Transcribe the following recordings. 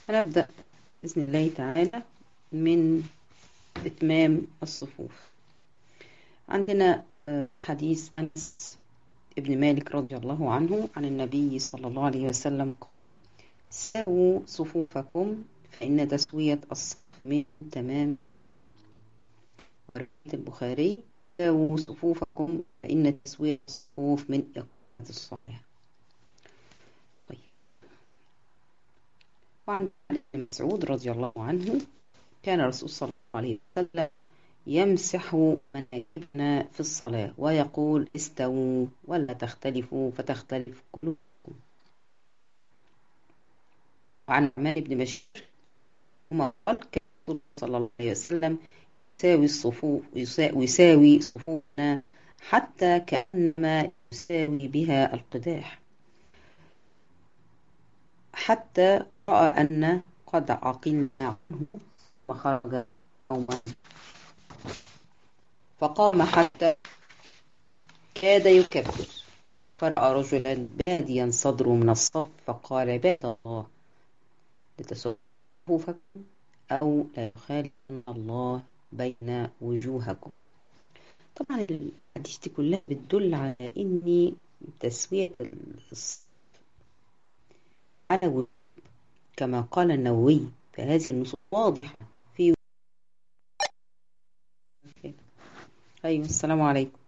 هنبدأ بإذن الله تعالى من إتمام الصفوف عندنا حديث أنس ابن مالك رضي الله عنه عن النبي صلى الله عليه وسلم قال سووا صفوفكم فإن تسوية الصف من تمام رواية البخاري سووا صفوفكم فإن تسوية الصفوف من إقامة الصلاة طيب وعن ابن مسعود رضي الله عنه كان الرسول صلى الله عليه وسلم يمسح مناكبنا في الصلاة ويقول استووا ولا تختلفوا فتختلف قلوبكم وعن عمار بن بشير ثم قال كان الرسول صلى الله عليه وسلم يساوي الصفوف يساوي صفوفنا حتى كأنما يساوي بها القداح حتى رأى أن قد عقلنا عنه وخرج يوما فقام حتى كاد يكبر فرأى رجلا باديا صدره من الصف فقال عباد الله لتصفوفكم أو لا يخالفن الله بين وجوهكم طبعا الحديث دي كلها بتدل على ان تسوية الصف على وجوه كما قال النووي فهذه النصوص واضحة في أيوة السلام عليكم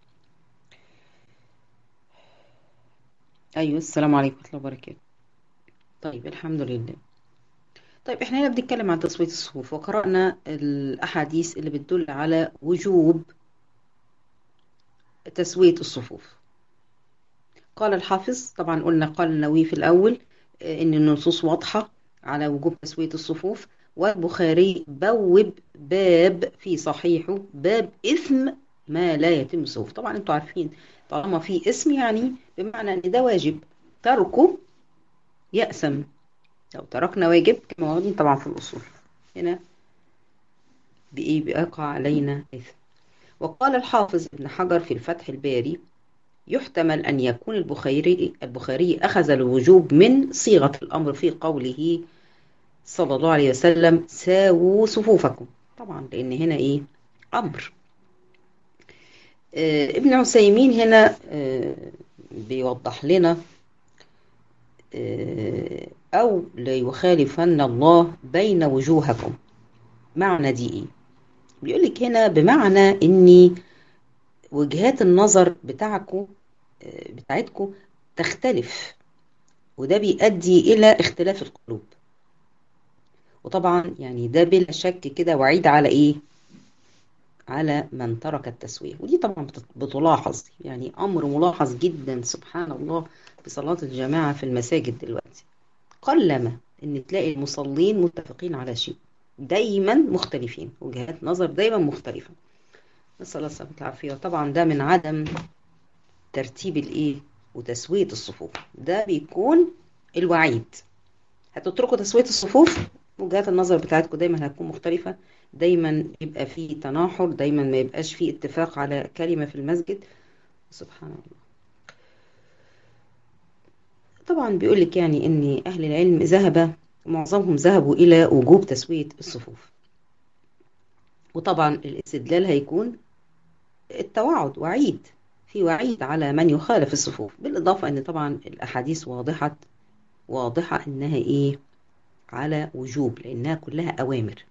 أيوة السلام عليكم ورحمة الله وبركاته طيب الحمد لله طيب احنا هنا بنتكلم عن تسوية الصفوف وقرأنا الأحاديث اللي بتدل على وجوب تسوية الصفوف قال الحافظ طبعا قلنا قال النووي في الأول إن النصوص واضحة على وجوب تسوية الصفوف والبخاري بوب باب في صحيحه باب إثم ما لا يتم الصفوف طبعا انتوا عارفين طالما في اسم يعني بمعنى ان ده واجب تركه يأسم لو تركنا واجب كما واخدين طبعا في الأصول هنا بإيه بيقع علينا إثم وقال الحافظ ابن حجر في الفتح الباري يحتمل أن يكون البخاري البخاري أخذ الوجوب من صيغة الأمر في قوله صلى الله عليه وسلم ساووا صفوفكم طبعا لأن هنا إيه أمر آه ابن عثيمين هنا آه بيوضح لنا آه أو ليخالفن الله بين وجوهكم معنى دي إيه بيقول لك هنا بمعنى إني وجهات النظر بتاعكم بتاعتكم تختلف وده بيؤدي إلى اختلاف القلوب وطبعا يعني ده بلا شك كده وعيد على إيه على من ترك التسوية ودي طبعا بتلاحظ يعني أمر ملاحظ جدا سبحان الله في صلاة الجماعة في المساجد دلوقتي قلما ان تلاقي المصلين متفقين على شيء دايما مختلفين وجهات نظر دايما مختلفة نسأل الله السلامة والعافية طبعا ده من عدم ترتيب الايه وتسوية الصفوف ده بيكون الوعيد هتتركوا تسوية الصفوف وجهات النظر بتاعتكم دايما هتكون مختلفة دايما يبقى في تناحر دايما ما يبقاش في اتفاق على كلمة في المسجد سبحان الله طبعا بيقول لك يعني ان اهل العلم ذهب معظمهم ذهبوا الى وجوب تسويه الصفوف وطبعا الاستدلال هيكون التوعد وعيد في وعيد على من يخالف الصفوف بالاضافه ان طبعا الاحاديث واضحه واضحه انها ايه على وجوب لانها كلها اوامر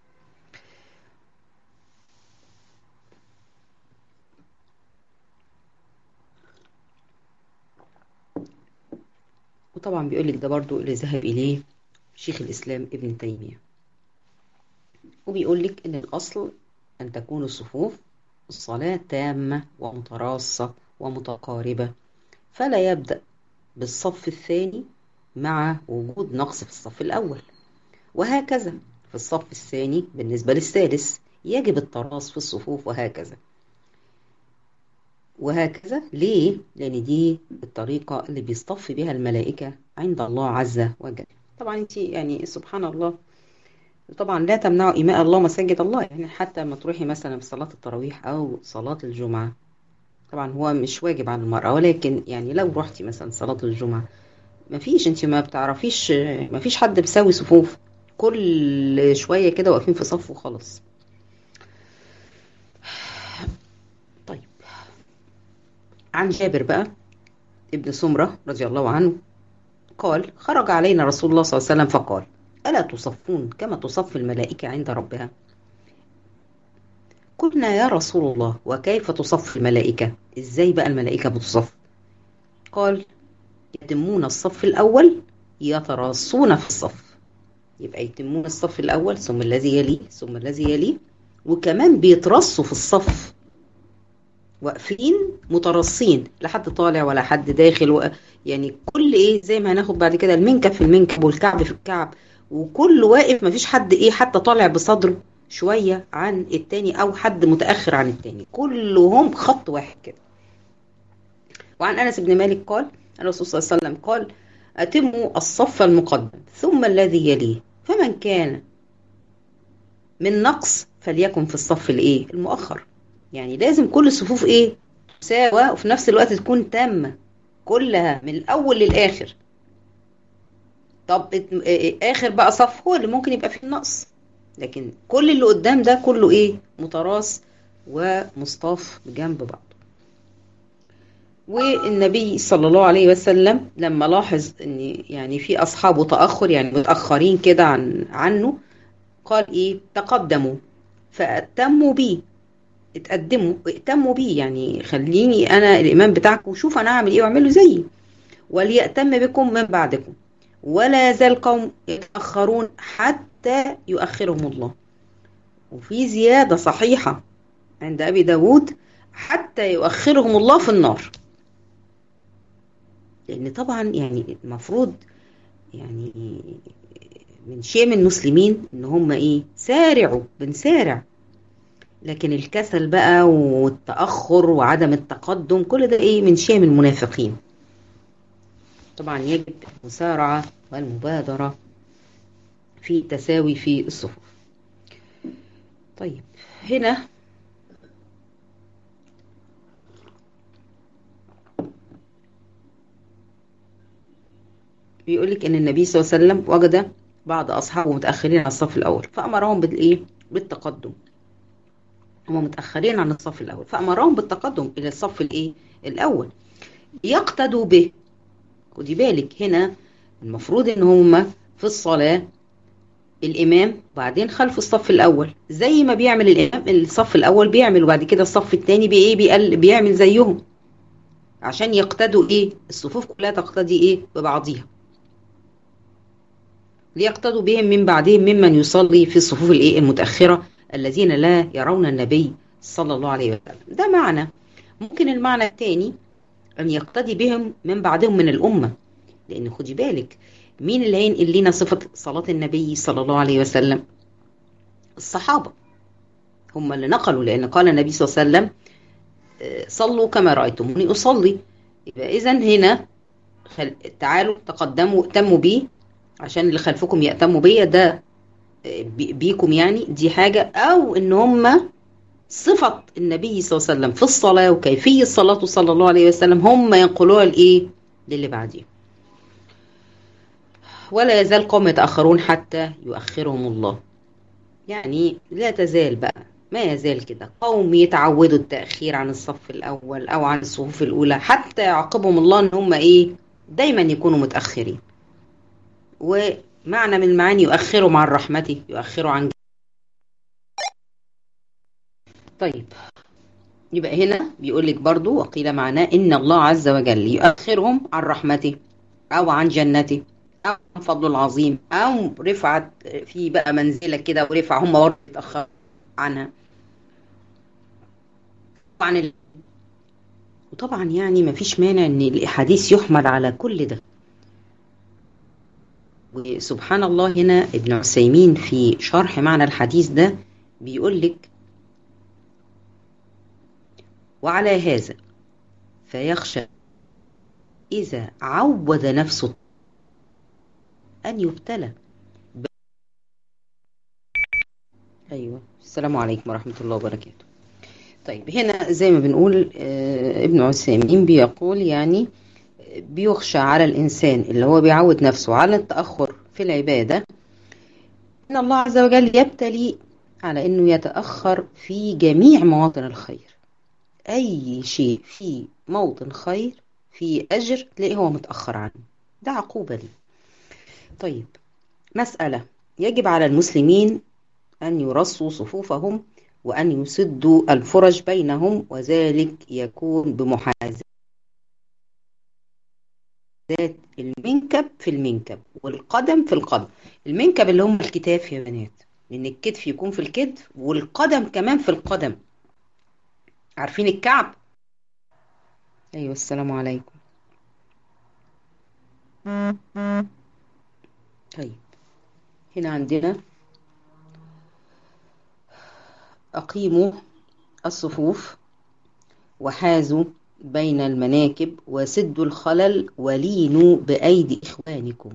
وطبعا بيقول لك ده برضو اللي ذهب إليه شيخ الإسلام ابن تيمية وبيقول لك إن الأصل أن تكون الصفوف الصلاة تامة ومتراصة ومتقاربة فلا يبدأ بالصف الثاني مع وجود نقص في الصف الأول وهكذا في الصف الثاني بالنسبة للثالث يجب التراص في الصفوف وهكذا وهكذا ليه؟ لأن دي الطريقة اللي بيصطف بها الملائكة عند الله عز وجل طبعا انت يعني سبحان الله طبعا لا تمنعوا إماء الله مساجد الله يعني حتى لما تروحي مثلا في صلاة التراويح أو صلاة الجمعة طبعا هو مش واجب على المرأة ولكن يعني لو رحتي مثلا صلاة الجمعة مفيش انت ما بتعرفيش مفيش حد بيسوي صفوف كل شوية كده واقفين في صف وخلاص طيب عن جابر بقى ابن سمرة رضي الله عنه قال خرج علينا رسول الله صلى الله عليه وسلم فقال ألا تصفون كما تصف الملائكة عند ربها قلنا يا رسول الله وكيف تصف الملائكة ازاي بقى الملائكة بتصف قال يتمون الصف الأول يتراصون في الصف يبقى يتمون الصف الأول ثم الذي يليه ثم الذي يليه وكمان بيترصوا في الصف واقفين مترصين لا حد طالع ولا حد داخل و... يعني كل ايه زي ما هناخد بعد كده المنكب في المنكب والكعب في الكعب وكل واقف مفيش حد ايه حتى طالع بصدره شوية عن التاني او حد متأخر عن التاني كلهم خط واحد كده وعن انس بن مالك قال الرسول صلى الله عليه وسلم قال اتموا الصف المقدم ثم الذي يليه فمن كان من نقص فليكن في الصف الايه المؤخر يعني لازم كل الصفوف ايه تساوى وفي نفس الوقت تكون تامة كلها من الاول للاخر طب اخر بقى صف هو اللي ممكن يبقى فيه نقص لكن كل اللي قدام ده كله ايه متراص ومصطاف بجنب بعض والنبي صلى الله عليه وسلم لما لاحظ ان يعني في اصحابه تاخر يعني متاخرين كده عن عنه قال ايه تقدموا فاتموا بي اتقدموا ائتموا بي يعني خليني انا الامام بتاعكم وشوف انا اعمل ايه واعمله زيي وليأتم بكم من بعدكم ولا يزال قوم يتأخرون حتى يؤخرهم الله وفي زيادة صحيحة عند أبي داود حتى يؤخرهم الله في النار لأن طبعا يعني المفروض يعني من شيء من المسلمين ان هم ايه سارعوا بنسارع لكن الكسل بقى والتأخر وعدم التقدم كل ده ايه من شيء من المنافقين طبعا يجب المسارعة والمبادرة في تساوي في الصفوف طيب هنا بيقول لك ان النبي صلى الله عليه وسلم وجد بعض اصحابه متاخرين على الصف الاول فامرهم بالايه بالتقدم هم متاخرين عن الصف الاول فامرهم بالتقدم الى الصف الايه الاول يقتدوا به خدي بالك هنا المفروض ان هم في الصلاه الامام وبعدين خلف الصف الاول زي ما بيعمل الامام الصف الاول بيعمل وبعد كده الصف الثاني بايه بيقل بيعمل زيهم عشان يقتدوا ايه الصفوف كلها تقتدي ايه ببعضيها ليقتدوا بهم من بعدهم ممن يصلي في الصفوف الايه المتاخره الذين لا يرون النبي صلى الله عليه وسلم ده معنى ممكن المعنى الثاني ان يقتدي بهم من بعدهم من الامه لان خدي بالك مين اللي هينقل لنا صفه صلاه النبي صلى الله عليه وسلم الصحابه هم اللي نقلوا لان قال النبي صلى الله عليه وسلم صلوا كما رايتموني اصلي يبقى اذا هنا خل... تعالوا تقدموا ائتموا بي عشان اللي خلفكم يأتموا بيا ده بيكم يعني دي حاجة أو إن هم صفة النبي صلى الله عليه وسلم في الصلاة وكيفية صلاته صلى الله عليه وسلم هم ينقلوها لإيه؟ للي بعديه. ولا يزال قوم يتأخرون حتى يؤخرهم الله. يعني لا تزال بقى ما يزال كده قوم يتعودوا التأخير عن الصف الأول أو عن الصفوف الأولى حتى يعاقبهم الله إن هم إيه؟ دايما يكونوا متأخرين. ومعنى من المعاني يؤخروا عن رحمته يؤخروا عن طيب يبقى هنا بيقول لك برضو وقيل معناه ان الله عز وجل يؤخرهم عن رحمته او عن جنته او عن فضله العظيم او رفعت في بقى منزله كده ورفع هم برضه يتاخروا عنها طبعا ال... وطبعا يعني ما فيش مانع ان الاحاديث يحمل على كل ده وسبحان الله هنا ابن عثيمين في شرح معنى الحديث ده بيقول لك وعلى هذا فيخشى إذا عود نفسه أن يبتلى ب... أيوة السلام عليكم ورحمة الله وبركاته طيب هنا زي ما بنقول آه ابن عثيمين بيقول يعني بيخشى على الإنسان اللي هو بيعود نفسه على التأخر في العبادة إن الله عز وجل يبتلي على إنه يتأخر في جميع مواطن الخير أي شيء في موطن خير في أجر تلاقيه هو متأخر عنه ده عقوبة لي طيب مسألة يجب على المسلمين أن يرصوا صفوفهم وأن يسدوا الفرج بينهم وذلك يكون بمحاذاة المنكب في المنكب والقدم في القدم المنكب اللي هم الكتاف يا بنات لأن الكتف يكون في الكتف والقدم كمان في القدم عارفين الكعب أيوة السلام عليكم طيب هنا عندنا أقيموا الصفوف وحازوا بين المناكب وسدوا الخلل ولينوا بأيدي إخوانكم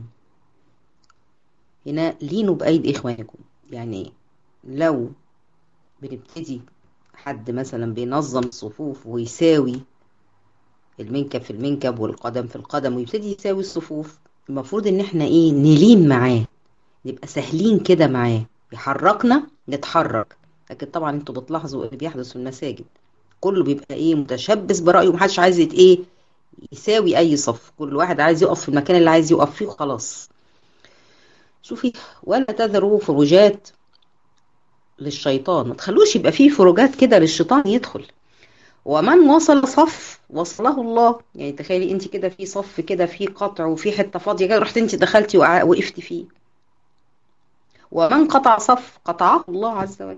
هنا لينوا بأيدي إخوانكم يعني لو بنبتدي حد مثلا بينظم الصفوف ويساوي المنكب في المنكب والقدم في القدم ويبتدي يساوي الصفوف المفروض ان احنا ايه نلين معاه نبقى سهلين كده معاه يحركنا نتحرك لكن طبعا انتوا بتلاحظوا اللي بيحدث في المساجد كله بيبقى ايه متشبث برايه ومحدش عايز ايه يساوي اي صف كل واحد عايز يقف في المكان اللي عايز يقف فيه وخلاص شوفي ولا تذروا فروجات للشيطان ما تخلوش يبقى فيه فروجات كده للشيطان يدخل ومن وصل صف وصله الله يعني تخيلي انت كده في صف كده في قطع وفي حته فاضيه كده رحت انت دخلتي وقفتي فيه ومن قطع صف قطعه الله عز وجل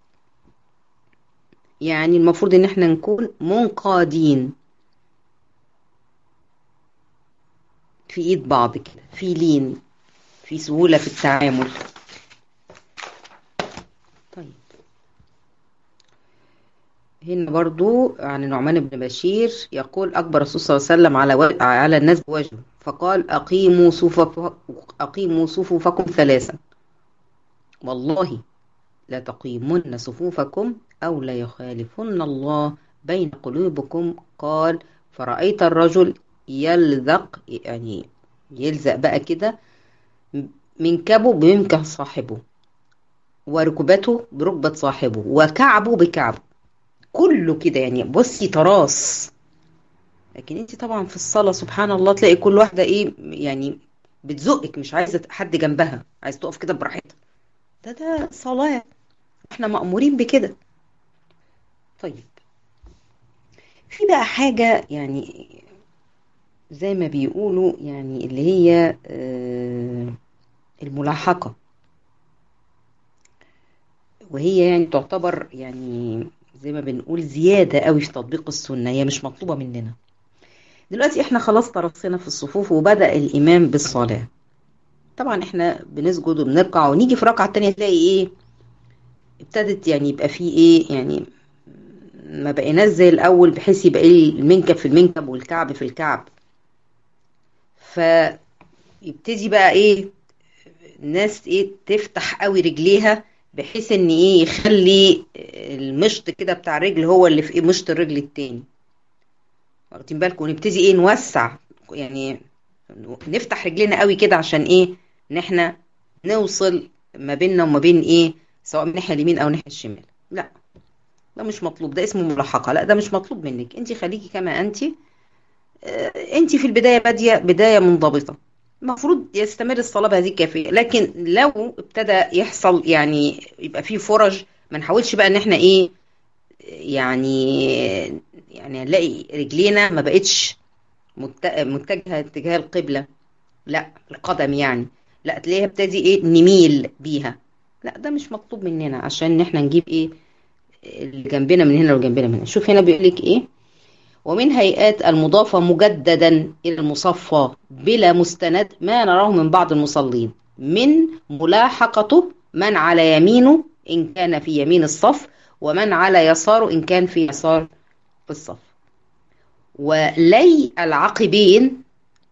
يعني المفروض ان احنا نكون منقادين في ايد بعض كده في لين في سهولة في التعامل طيب هنا برضو عن النعمان بن بشير يقول أكبر الرسول صلى الله عليه وسلم على و... على الناس بوجهه فقال أقيموا صفوف أقيموا صفوفكم ثلاثا والله لا تقيمن صفوفكم أو لا يخالفن الله بين قلوبكم قال فرأيت الرجل يلذق يعني يلزق بقى كده منكبه بمنكب صاحبه وركبته بركبة صاحبه وكعبه بكعبه كله كده يعني بصي تراص لكن انت طبعا في الصلاة سبحان الله تلاقي كل واحدة ايه يعني بتزقك مش عايزة حد جنبها عايز تقف كده براحتها ده ده صلاة احنا مأمورين بكده طيب في بقى حاجة يعني زي ما بيقولوا يعني اللي هي الملاحقة وهي يعني تعتبر يعني زي ما بنقول زيادة قوي في تطبيق السنة هي مش مطلوبة مننا دلوقتي احنا خلاص ترصينا في الصفوف وبدأ الإمام بالصلاة طبعا احنا بنسجد وبنركع ونيجي في ركعة تانية تلاقي ايه ابتدت يعني يبقى فيه ايه يعني ما بقيناش زي الأول بحيث يبقى ايه المنكب في المنكب والكعب في الكعب فيبتدي بقى ايه الناس ايه تفتح قوي رجليها بحيث ان ايه يخلي المشط كده بتاع الرجل هو اللي في ايه مشط الرجل التاني واخدين بالكم ونبتدي ايه نوسع يعني نفتح رجلينا قوي كده عشان ايه ان احنا نوصل ما بيننا وما بين ايه سواء من الناحيه اليمين او الناحيه الشمال لا ده مش مطلوب ده اسمه ملاحقه لا ده مش مطلوب منك انت خليكي كما انت انت في البدايه باديه بدايه منضبطه المفروض يستمر الصلاه بهذه الكيفيه لكن لو ابتدى يحصل يعني يبقى فيه فرج ما نحاولش بقى ان احنا ايه يعني يعني نلاقي رجلينا ما بقتش متجهه اتجاه القبله لا القدم يعني لا تلاقيها ابتدي ايه نميل بيها لا ده مش مطلوب مننا عشان احنا نجيب ايه اللي جنبنا من هنا والجنبنا من هنا شوف هنا بيقول لك ايه ومن هيئات المضافة مجددا إلى المصفى بلا مستند ما نراه من بعض المصلين من ملاحقته من على يمينه إن كان في يمين الصف ومن على يساره إن كان في يسار الصف ولي العقبين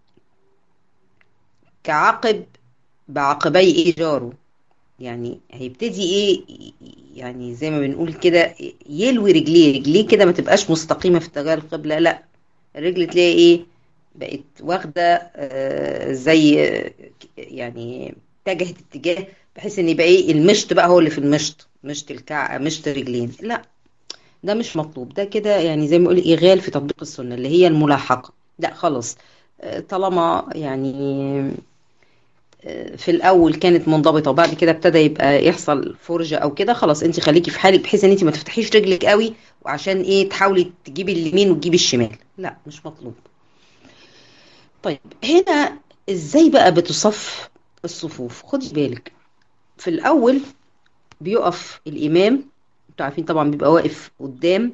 كعقب بعقبي إيجاره يعني هيبتدي ايه يعني زي ما بنقول كده يلوي رجليه رجليه كده ما تبقاش مستقيمه في اتجاه القبله لا الرجل تلاقي ايه بقت واخده آه زي يعني اتجهت اتجاه بحيث ان يبقى ايه المشط بقى هو اللي في المشط مشط الكع مشط الرجلين لا ده مش مطلوب ده كده يعني زي ما يقول إغال في تطبيق السنة اللي هي الملاحقة لا خلاص طالما يعني في الأول كانت منضبطة وبعد كده ابتدى يبقى يحصل فرجة أو كده خلاص أنت خليكي في حالك بحيث إن أنت ما تفتحيش رجلك قوي وعشان إيه تحاولي تجيبي اليمين وتجيبي الشمال لا مش مطلوب طيب هنا إزاي بقى بتصف الصفوف خدي بالك في الأول بيقف الإمام انتوا عارفين طبعا بيبقى واقف قدام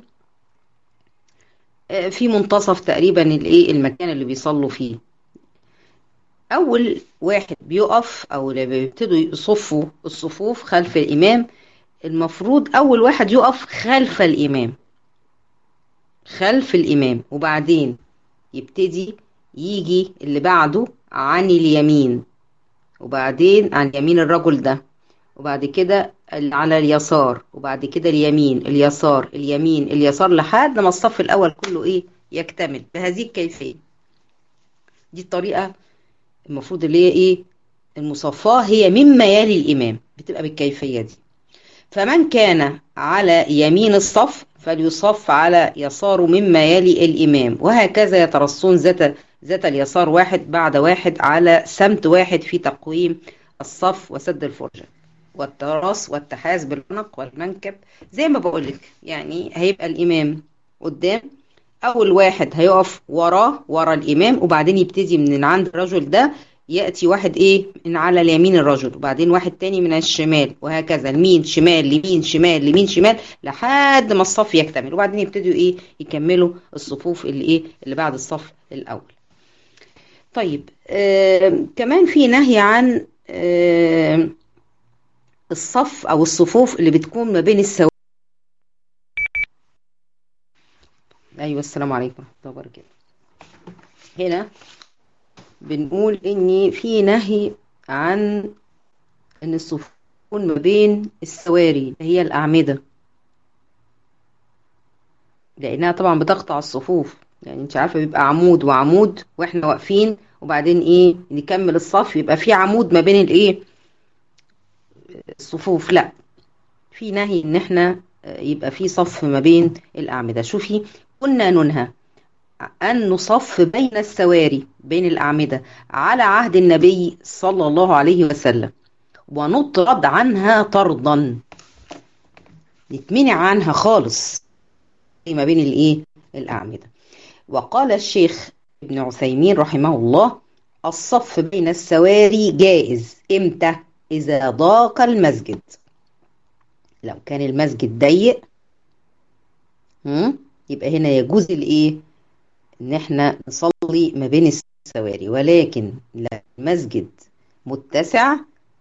في منتصف تقريبا الايه المكان اللي بيصلوا فيه اول واحد بيقف او اللي بيبتدوا يصفوا الصفوف خلف الامام المفروض اول واحد يقف خلف الامام خلف الامام وبعدين يبتدي يجي اللي بعده عن اليمين وبعدين عن يمين الرجل ده وبعد كده على اليسار وبعد كده اليمين اليسار اليمين اليسار لحد ما الصف الاول كله ايه يكتمل بهذه الكيفيه دي الطريقه المفروض اللي هي ايه المصفاه هي مما يلي الامام بتبقى بالكيفيه دي فمن كان على يمين الصف فليصف على يساره مما يلي الامام وهكذا يترصون ذات ذات اليسار واحد بعد واحد على سمت واحد في تقويم الصف وسد الفرجه والتراص والتحاز بالعنق والمنكب زي ما بقولك يعني هيبقى الإمام قدام أول واحد هيقف وراه ورا الإمام وبعدين يبتدي من عند الرجل ده يأتي واحد إيه من على اليمين الرجل وبعدين واحد تاني من الشمال وهكذا يمين شمال يمين شمال يمين شمال لحد ما الصف يكتمل وبعدين يبتدوا إيه يكملوا الصفوف اللي إيه اللي بعد الصف الأول طيب آه كمان في نهي عن آه الصف او الصفوف اللي بتكون ما بين السواد ايوه السلام عليكم ورحمه الله وبركاته هنا بنقول ان في نهي عن ان الصفوف تكون ما بين السواري اللي هي الاعمده لانها طبعا بتقطع الصفوف يعني انت عارفه بيبقى عمود وعمود واحنا واقفين وبعدين ايه نكمل الصف يبقى في عمود ما بين الايه الصفوف لا في نهي ان احنا يبقى في صف ما بين الاعمده شوفي كنا ننهى ان نصف بين السواري بين الاعمده على عهد النبي صلى الله عليه وسلم ونطرد عنها طردا نتمنع عنها خالص ما بين الايه الاعمده وقال الشيخ ابن عثيمين رحمه الله الصف بين السواري جائز امتى إذا ضاق المسجد لو كان المسجد ضيق يبقى هنا يجوز الايه ان احنا نصلي ما بين السواري ولكن لا المسجد متسع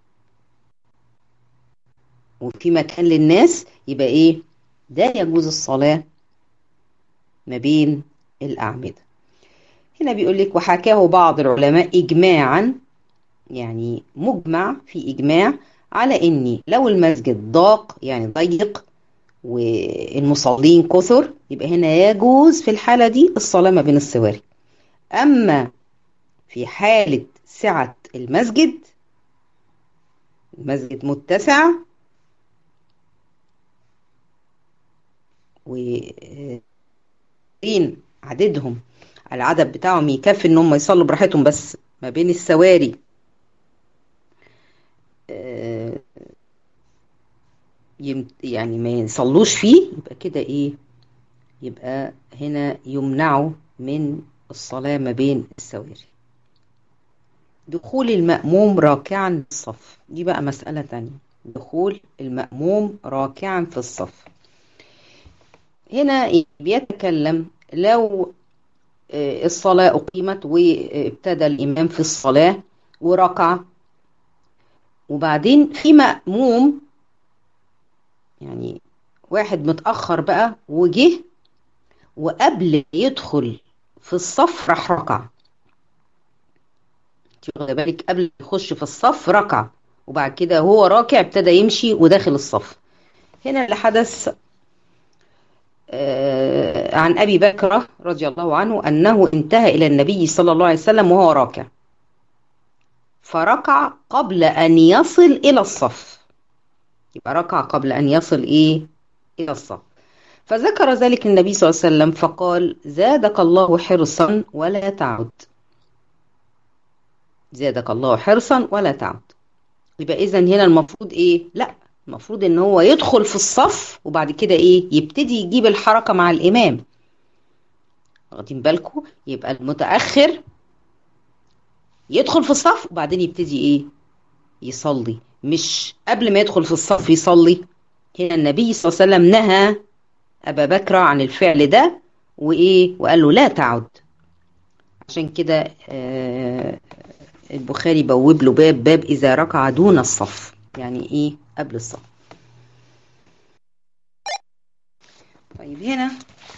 وفي مكان للناس يبقى ايه ده يجوز الصلاة ما بين الأعمدة هنا بيقول لك وحكاه بعض العلماء إجماعا يعني مجمع في إجماع على إن لو المسجد ضاق يعني ضيق والمصلين كثر يبقى هنا يجوز في الحالة دي الصلاة ما بين السواري أما في حالة سعة المسجد المسجد متسع وين عددهم العدد بتاعهم يكفي ان هم يصلوا براحتهم بس ما بين السواري يعني ما يصلوش فيه يبقى كده ايه يبقى هنا يمنعوا من الصلاة ما بين السواري دخول المأموم راكعا في الصف دي بقى مسألة تانية دخول المأموم راكعا في الصف هنا بيتكلم لو الصلاة أقيمت وابتدى الإمام في الصلاة وركع وبعدين في مأموم يعني واحد متأخر بقى وجه وقبل يدخل في الصف راح ركع واخده بالك قبل يخش في الصف ركع وبعد كده هو راكع ابتدى يمشي وداخل الصف هنا اللي حدث عن أبي بكر رضي الله عنه أنه انتهى إلى النبي صلى الله عليه وسلم وهو راكع فركع قبل أن يصل إلى الصف يبقى ركع قبل أن يصل إيه إلى الصف فذكر ذلك النبي صلى الله عليه وسلم فقال زادك الله حرصا ولا تعد زادك الله حرصا ولا تعد يبقى إذا هنا المفروض إيه لا المفروض إن هو يدخل في الصف وبعد كده إيه يبتدي يجيب الحركة مع الإمام واخدين بالكم يبقى المتأخر يدخل في الصف وبعدين يبتدي ايه يصلي مش قبل ما يدخل في الصف يصلي هنا النبي صلى الله عليه وسلم نهى ابا بكر عن الفعل ده وايه وقال له لا تعد عشان كده آه البخاري بوب له باب باب اذا ركع دون الصف يعني ايه قبل الصف طيب هنا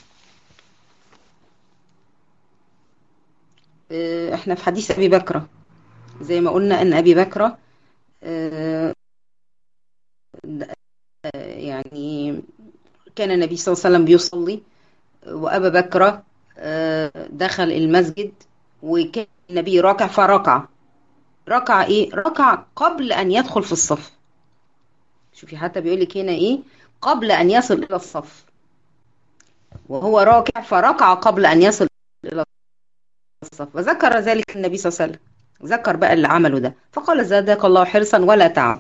احنا في حديث ابي بكر زي ما قلنا ان ابي بكر يعني كان النبي صلى الله عليه وسلم بيصلي وابا بكر دخل المسجد وكان النبي راكع فركع ركع ايه ركع قبل ان يدخل في الصف شوفي حتى بيقول لك هنا ايه قبل ان يصل الى الصف وهو راكع فركع قبل ان يصل الى الصف وذكر ذلك النبي صلى الله عليه وسلم ذكر بقى اللي عمله ده فقال زادك الله حرصا ولا تعب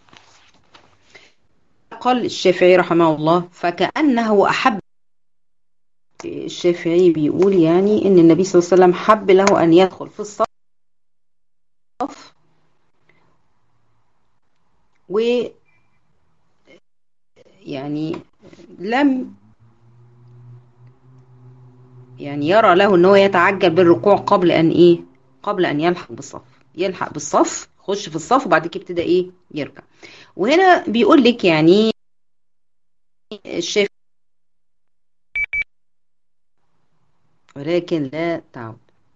قال الشافعي رحمه الله فكأنه أحب الشافعي بيقول يعني ان النبي صلى الله عليه وسلم حب له ان يدخل في الصف و يعني لم يعني يرى له ان هو يتعجل بالركوع قبل ان ايه قبل ان يلحق بالصف يلحق بالصف يخش في الصف وبعد كده ابتدى ايه يركع وهنا بيقول لك يعني الشيخ ولكن لا تعود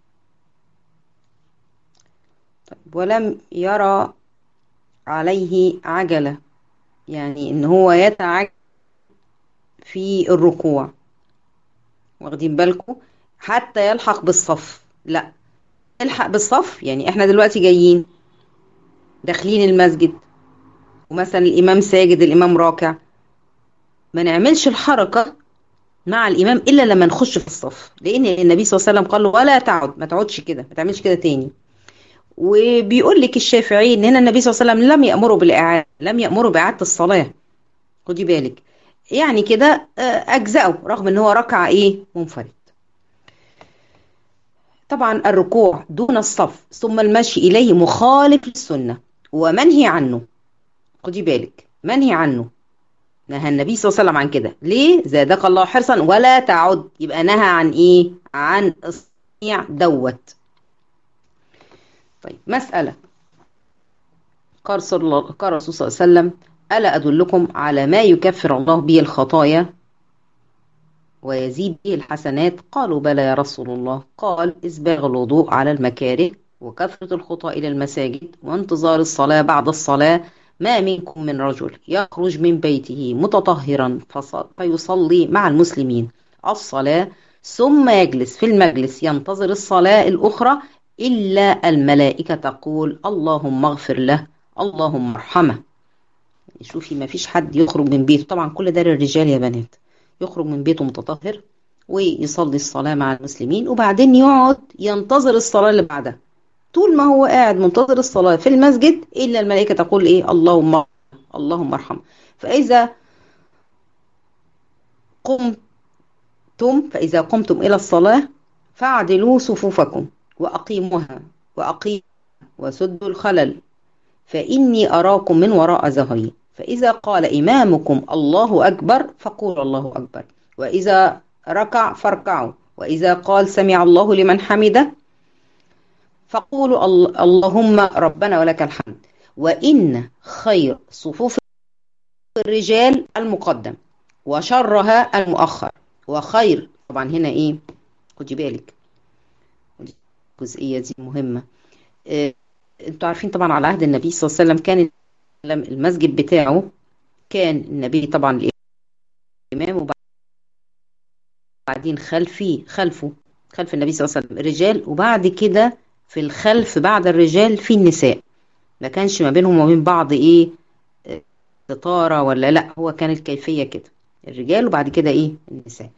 طيب ولم يرى عليه عجلة يعني ان هو يتعجل في الركوع واخدين بالكم حتى يلحق بالصف لا يلحق بالصف يعني احنا دلوقتي جايين داخلين المسجد ومثلا الامام ساجد الامام راكع ما نعملش الحركه مع الامام الا لما نخش في الصف لان النبي صلى الله عليه وسلم قال له ولا تعد ما تعودش كده ما تعملش كده تاني وبيقول لك الشافعي ان هنا النبي صلى الله عليه وسلم لم يامره بالاعاده لم يامره باعاده الصلاه خدي بالك يعني كده اجزاه رغم ان هو ركع ايه منفرد طبعا الركوع دون الصف ثم المشي اليه مخالف للسنه ومنهي عنه خدي بالك منهي عنه نهى النبي صلى الله عليه وسلم عن كده ليه زادك الله حرصا ولا تعد يبقى نهى عن ايه عن الصنيع دوت طيب مسألة قال صلى الله قال الرسول صلى الله عليه وسلم ألا أدلكم على ما يكفر الله به الخطايا ويزيد به الحسنات قالوا بلى يا رسول الله قال إسباغ الوضوء على المكاره وكثرة الخطى إلى المساجد وانتظار الصلاة بعد الصلاة ما منكم من رجل يخرج من بيته متطهرا فيصلي مع المسلمين الصلاة ثم يجلس في المجلس ينتظر الصلاة الأخرى إلا الملائكة تقول اللهم اغفر له اللهم ارحمه شوفي ما فيش حد يخرج من بيته طبعا كل ده للرجال يا بنات يخرج من بيته متطهر ويصلي الصلاة مع المسلمين وبعدين يقعد ينتظر الصلاة اللي بعدها طول ما هو قاعد منتظر الصلاة في المسجد إلا الملائكة تقول إيه اللهم اللهم ارحم فإذا قمتم فإذا قمتم إلى الصلاة فاعدلوا صفوفكم وأقيموها وأقيموا وسدوا الخلل فإني أراكم من وراء ظهري فإذا قال إمامكم الله أكبر فقولوا الله أكبر وإذا ركع فاركعوا وإذا قال سمع الله لمن حمده فقولوا اللهم ربنا ولك الحمد وإن خير صفوف الرجال المقدم وشرها المؤخر وخير طبعا هنا إيه خدي بالك الجزئية دي مهمة إيه انتوا عارفين طبعا على عهد النبي صلى الله عليه وسلم كان المسجد بتاعه كان النبي طبعا الإمام وبعدين خلفي خلفه خلف النبي صلى الله عليه وسلم رجال وبعد كده في الخلف بعد الرجال في النساء ما كانش ما بينهم وبين بعض ايه ستارة ولا لا هو كان الكيفية كده الرجال وبعد كده ايه النساء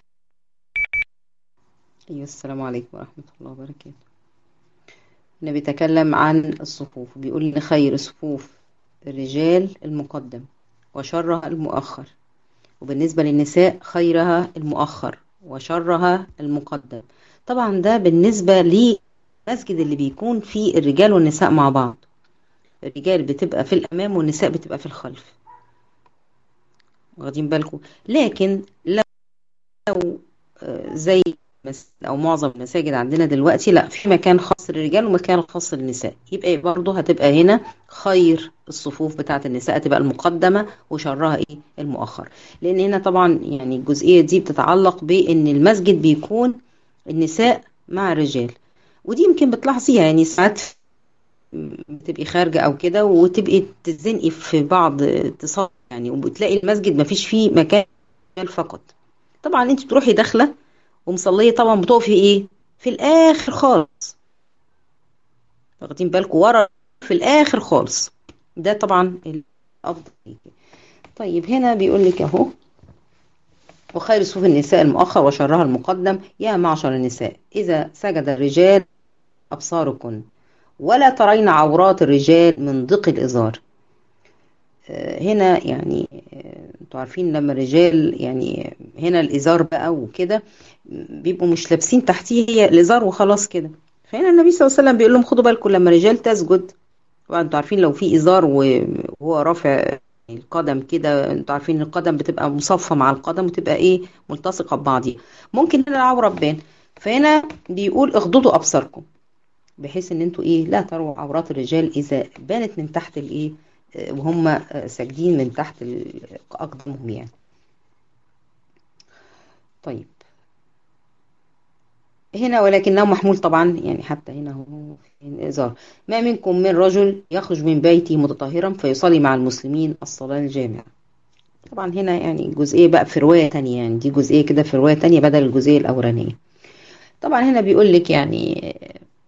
ايوه السلام عليكم ورحمة الله وبركاته هنا بيتكلم عن الصفوف بيقول ان خير صفوف الرجال المقدم وشرها المؤخر وبالنسبة للنساء خيرها المؤخر وشرها المقدم طبعا ده بالنسبة للمسجد اللي بيكون فيه الرجال والنساء مع بعض الرجال بتبقى في الأمام والنساء بتبقى في الخلف واخدين بالكم لكن لو زي او معظم المساجد عندنا دلوقتي لا في مكان خاص للرجال ومكان خاص للنساء يبقى برضه هتبقى هنا خير الصفوف بتاعه النساء تبقى المقدمه وشرها ايه المؤخر لان هنا طبعا يعني الجزئيه دي بتتعلق بان المسجد بيكون النساء مع الرجال ودي يمكن بتلاحظيها يعني ساعات بتبقي خارجه او كده وتبقي تزنقي في بعض اتصال يعني وبتلاقي المسجد ما فيش فيه مكان فقط طبعا انت بتروحي داخله ومصليه طبعا بتقفي ايه في الاخر خالص واخدين بالكم ورا في الاخر خالص ده طبعا الافضل طيب هنا بيقول لك اهو وخير صفوف النساء المؤخر وشرها المقدم يا معشر النساء اذا سجد الرجال ابصاركن ولا ترين عورات الرجال من ضيق الازار هنا يعني انتوا عارفين لما الرجال يعني هنا الازار بقى وكده بيبقوا مش لابسين تحتيه هي الازار وخلاص كده فهنا النبي صلى الله عليه وسلم بيقول لهم خدوا بالكم لما الرجال تسجد طبعا انتوا عارفين لو في ازار وهو رافع القدم كده انتوا عارفين القدم بتبقى مصفى مع القدم وتبقى ايه ملتصقه ببعضيها ممكن هنا العوره تبان فهنا بيقول اغضضوا ابصاركم بحيث ان انتوا ايه لا تروا عورات الرجال اذا بانت من تحت الايه وهم ساجدين من تحت اقدامهم يعني طيب هنا ولكنه محمول طبعا يعني حتى هنا هو في الإزار ما منكم من رجل يخرج من بيته متطهرا فيصلي مع المسلمين الصلاة الجامعة طبعا هنا يعني جزئية بقى في رواية تانية يعني دي جزئية كده في رواية تانية بدل الجزئية الأولانية طبعا هنا بيقول لك يعني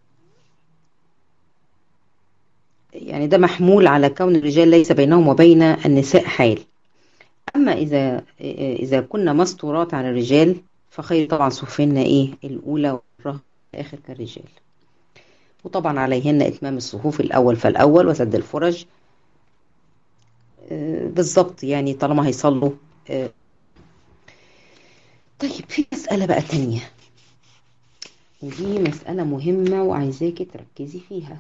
يعني ده محمول على كون الرجال ليس بينهم وبين النساء حال أما إذا إذا كنا مستورات على الرجال فخير طبعا صفوفنا إيه الأولى والرهب آخر كالرجال وطبعا عليهن إتمام الصفوف الأول فالأول وسد الفرج بالظبط يعني طالما هيصلوا طيب في مسألة بقى تانية ودي مسألة مهمة وعايزاكي تركزي فيها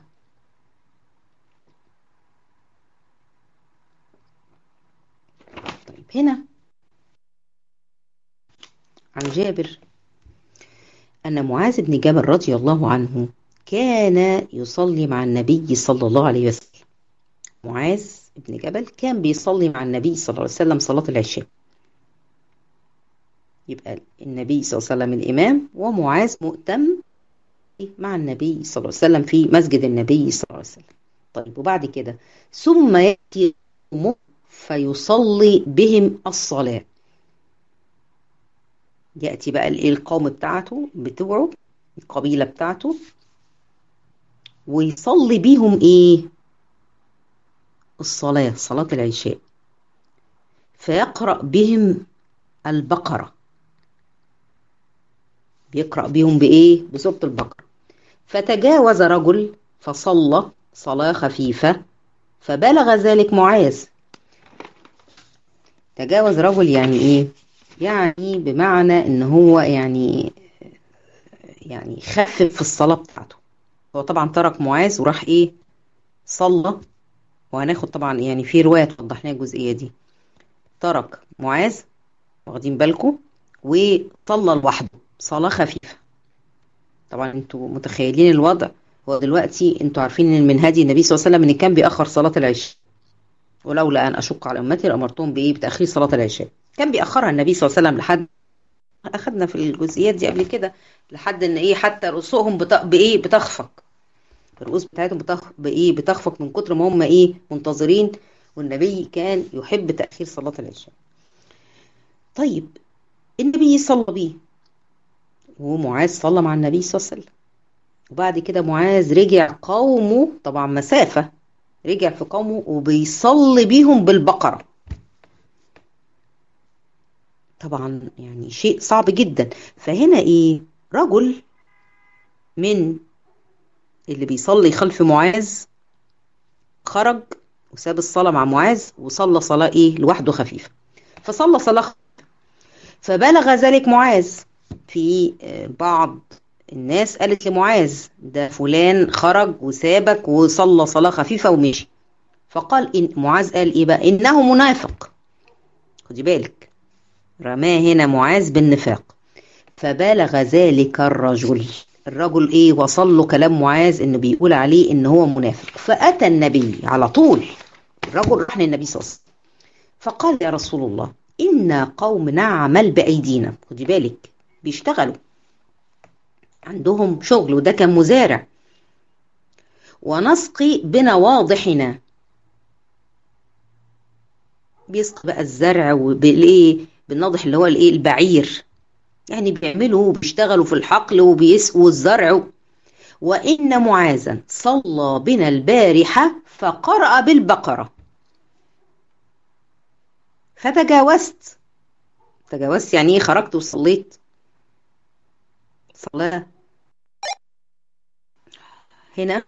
طيب هنا عن جابر أن معاذ بن جبل رضي الله عنه كان يصلي مع النبي صلى الله عليه وسلم معاذ بن جبل كان بيصلي مع النبي صلى الله عليه وسلم صلاة العشاء يبقى النبي صلى الله عليه وسلم الإمام ومعاذ مؤتم مع النبي صلى الله عليه وسلم في مسجد النبي صلى الله عليه وسلم طيب وبعد كده ثم يأتي فيصلي بهم الصلاة يأتي بقى القوم بتاعته بتوعه القبيلة بتاعته ويصلي بيهم ايه الصلاة صلاة العشاء فيقرأ بهم البقرة بيقرأ بهم بإيه بسورة البقرة فتجاوز رجل فصلى صلاة خفيفة فبلغ ذلك معاذ تجاوز رجل يعني ايه يعني بمعنى ان هو يعني يعني خفف في الصلاة بتاعته هو طبعا ترك معاذ وراح ايه صلى وهناخد طبعا يعني في رواية توضح لنا الجزئية دي ترك معاذ واخدين بالكم وصلى لوحده صلاة خفيفة طبعا انتوا متخيلين الوضع هو دلوقتي انتوا عارفين ان من هدي النبي صلى الله عليه وسلم ان كان بيأخر صلاة العشاء ولولا ان اشق على امتي لامرتهم بايه بتاخير صلاه العشاء كان بيأخرها النبي صلى الله عليه وسلم لحد اخذنا في الجزئيات دي قبل كده لحد ان ايه حتى رؤوسهم بت... بايه بتخفق الرؤوس بتاعتهم بتخ... بايه بتخفق من كتر ما هم ايه منتظرين والنبي كان يحب تاخير صلاه العشاء طيب النبي صلى بيه ومعاذ صلى مع النبي صلى الله عليه وسلم وبعد كده معاذ رجع قومه طبعا مسافة رجع في قومه وبيصلي بيهم بالبقرة طبعا يعني شيء صعب جدا فهنا ايه رجل من اللي بيصلي خلف معاذ خرج وساب الصلاة مع معاذ وصلى صلاة ايه لوحده خفيفة فصلى صلاة خفيفة فبلغ ذلك معاذ في بعض الناس قالت لمعاذ ده فلان خرج وسابك وصلى صلاة خفيفة ومشي فقال إن معاذ قال ايه بقى انه منافق خدي بالك رماه هنا معاذ بالنفاق فبلغ ذلك الرجل الرجل ايه وصل له كلام معاذ انه بيقول عليه ان هو منافق فاتى النبي على طول الرجل راح للنبي صلى الله عليه وسلم فقال يا رسول الله إنا قوم نعمل بأيدينا خدي بالك بيشتغلوا عندهم شغل وده كان مزارع ونسقي بنواضحنا بيسقي بقى الزرع وبالايه بالناضح اللي هو الايه البعير يعني بيعملوا وبيشتغلوا في الحقل وبيسقوا الزرع وإن معاذا صلى بنا البارحة فقرأ بالبقرة فتجاوزت تجاوزت يعني ايه خرجت وصليت صلاة هنا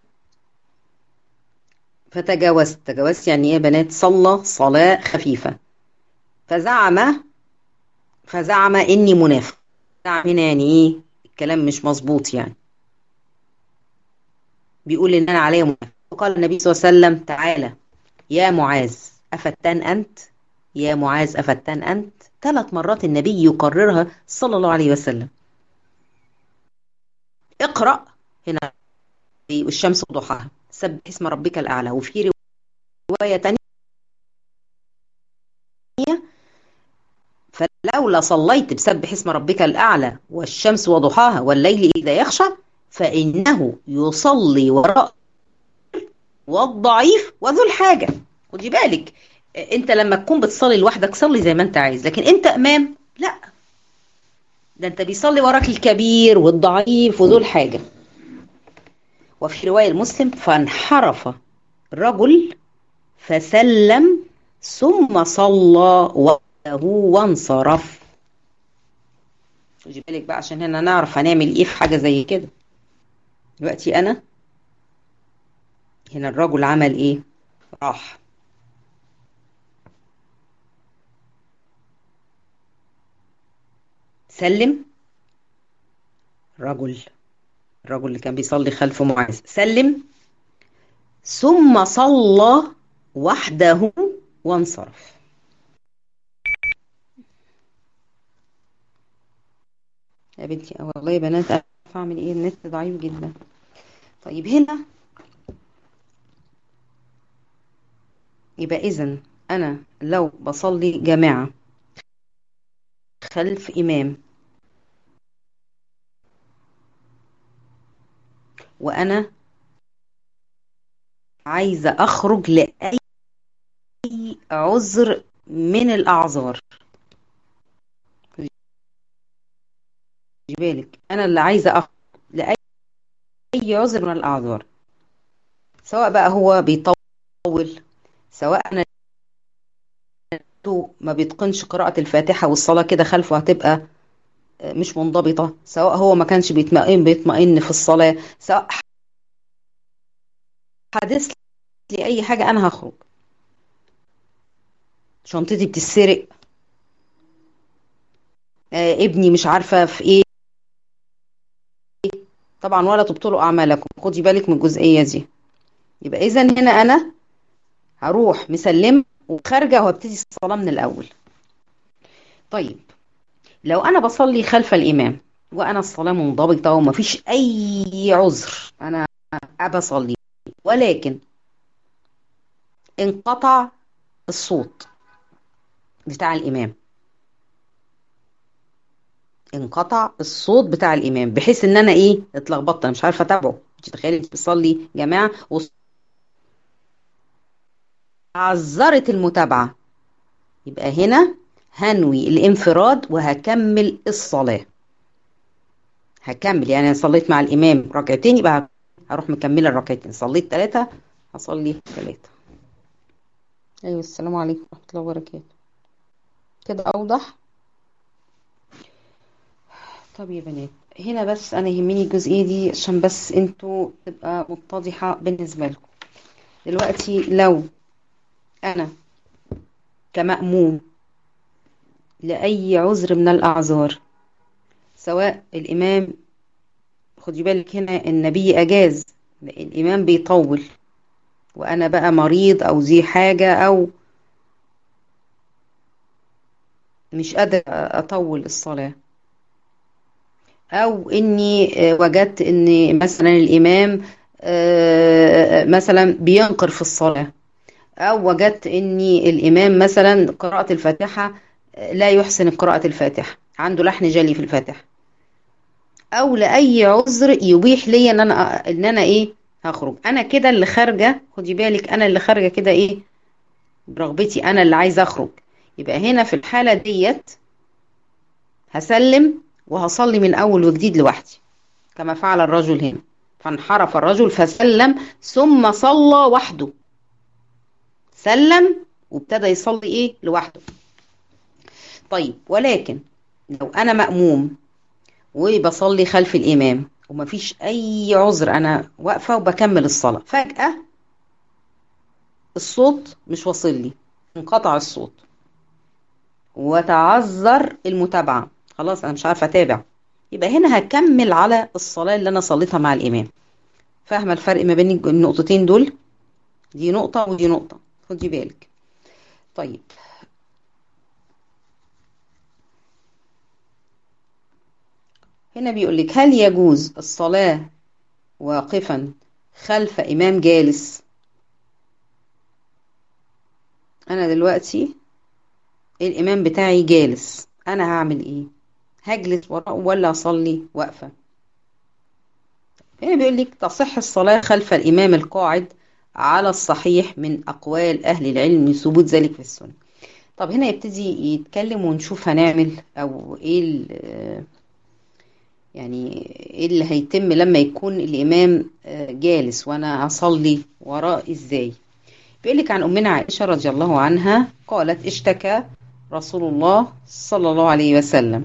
فتجاوزت تجاوزت يعني ايه يا بنات صلى صلاة خفيفة فزعم فزعم اني منافق زعم هنا يعني ايه الكلام مش مظبوط يعني بيقول ان انا عليا منافق وقال النبي صلى الله عليه وسلم تعالى يا معاذ افتان انت يا معاذ أفتان أنت ثلاث مرات النبي يقررها صلى الله عليه وسلم اقرأ هنا والشمس وضحاها سبح اسم ربك الأعلى وفي رواية تانية فلولا صليت بسبح اسم ربك الأعلى والشمس وضحاها والليل إذا يخشى فإنه يصلي وراء والضعيف وذو الحاجة خدي بالك انت لما تكون بتصلي لوحدك صلي زي ما انت عايز لكن انت امام لا ده انت بيصلي وراك الكبير والضعيف وذو الحاجة وفي رواية المسلم فانحرف رجل فسلم ثم صلى وحده وانصرف خدي بالك بقى عشان هنا نعرف هنعمل ايه في حاجة زي كده دلوقتي انا هنا الرجل عمل ايه راح سلم رجل الرجل اللي كان بيصلي خلف معاذ سلم ثم صلى وحده وانصرف يا بنتي والله يا بنات اعرف اعمل ايه النت ضعيف جدا طيب هنا يبقى اذا انا لو بصلي جماعه خلف إمام وأنا عايزة أخرج لأي عذر من الأعذار بالك أنا اللي عايزة أخرج لأي عذر من الأعذار سواء بقى هو بيطول سواء أنا ما بيتقنش قراءة الفاتحة والصلاة كده خلفه هتبقى مش منضبطة سواء هو ما كانش بيطمئن بيطمئن في الصلاة سواء حدث لي أي حاجة أنا هخرج شنطتي بتسرق آه ابني مش عارفة في ايه طبعا ولا تبطلوا أعمالكم خدي بالك من الجزئية دي يبقى إذا هنا أنا هروح مسلمة وخارجه وابتدي الصلاه من الاول طيب لو انا بصلي خلف الامام وانا الصلاه منضبطه ومفيش اي عذر انا بصلي ولكن انقطع الصوت بتاع الامام انقطع الصوت بتاع الامام بحيث ان انا ايه اتلخبطت انا مش عارفه اتابعه تخيلي انت بتصلي جماعه عذرت المتابعة يبقى هنا هنوي الانفراد وهكمل الصلاة هكمل يعني انا صليت مع الامام ركعتين يبقى هروح مكمله الركعتين صليت ثلاثه هصلي ثلاثه ايوه السلام عليكم ورحمه الله وبركاته كده اوضح طب يا بنات هنا بس انا يهمني الجزئيه دي عشان بس انتوا تبقى متضحه بالنسبه لكم دلوقتي لو انا كمأموم لأي عذر من الأعذار سواء الإمام خدي بالك هنا النبي أجاز الإمام بيطول وأنا بقى مريض أو ذي حاجة أو مش قادر أطول الصلاة أو إني وجدت إن مثلا الإمام مثلا بينقر في الصلاة أو وجدت إن الإمام مثلا قراءة الفاتحة لا يحسن قراءة الفاتحة عنده لحن جلي في الفاتحة أو لأي عذر يبيح لي إن أنا إن أنا إيه هخرج أنا كده اللي خارجة خدي بالك أنا اللي خارجة كده إيه برغبتي أنا اللي عايزة أخرج يبقى هنا في الحالة ديت هسلم وهصلي من أول وجديد لوحدي كما فعل الرجل هنا فانحرف الرجل فسلم ثم صلى وحده سلم وابتدى يصلي ايه لوحده طيب ولكن لو انا مأموم وبصلي خلف الامام ومفيش اي عذر انا واقفه وبكمل الصلاه فجاه الصوت مش واصل لي انقطع الصوت وتعذر المتابعه خلاص انا مش عارفه اتابع يبقى هنا هكمل على الصلاه اللي انا صليتها مع الامام فاهمه الفرق ما بين النقطتين دول دي نقطه ودي نقطه خدي بالك طيب هنا بيقول لك هل يجوز الصلاة واقفا خلف إمام جالس أنا دلوقتي الإمام بتاعي جالس أنا هعمل إيه هجلس وراءه ولا أصلي واقفة هنا بيقول لك تصح الصلاة خلف الإمام القاعد على الصحيح من أقوال أهل العلم من ثبوت ذلك في السنة طب هنا يبتدي يتكلم ونشوف هنعمل أو إيه يعني إيه اللي هيتم لما يكون الإمام جالس وأنا هصلي وراء إزاي بيقول لك عن أمنا عائشة رضي الله عنها قالت اشتكى رسول الله صلى الله عليه وسلم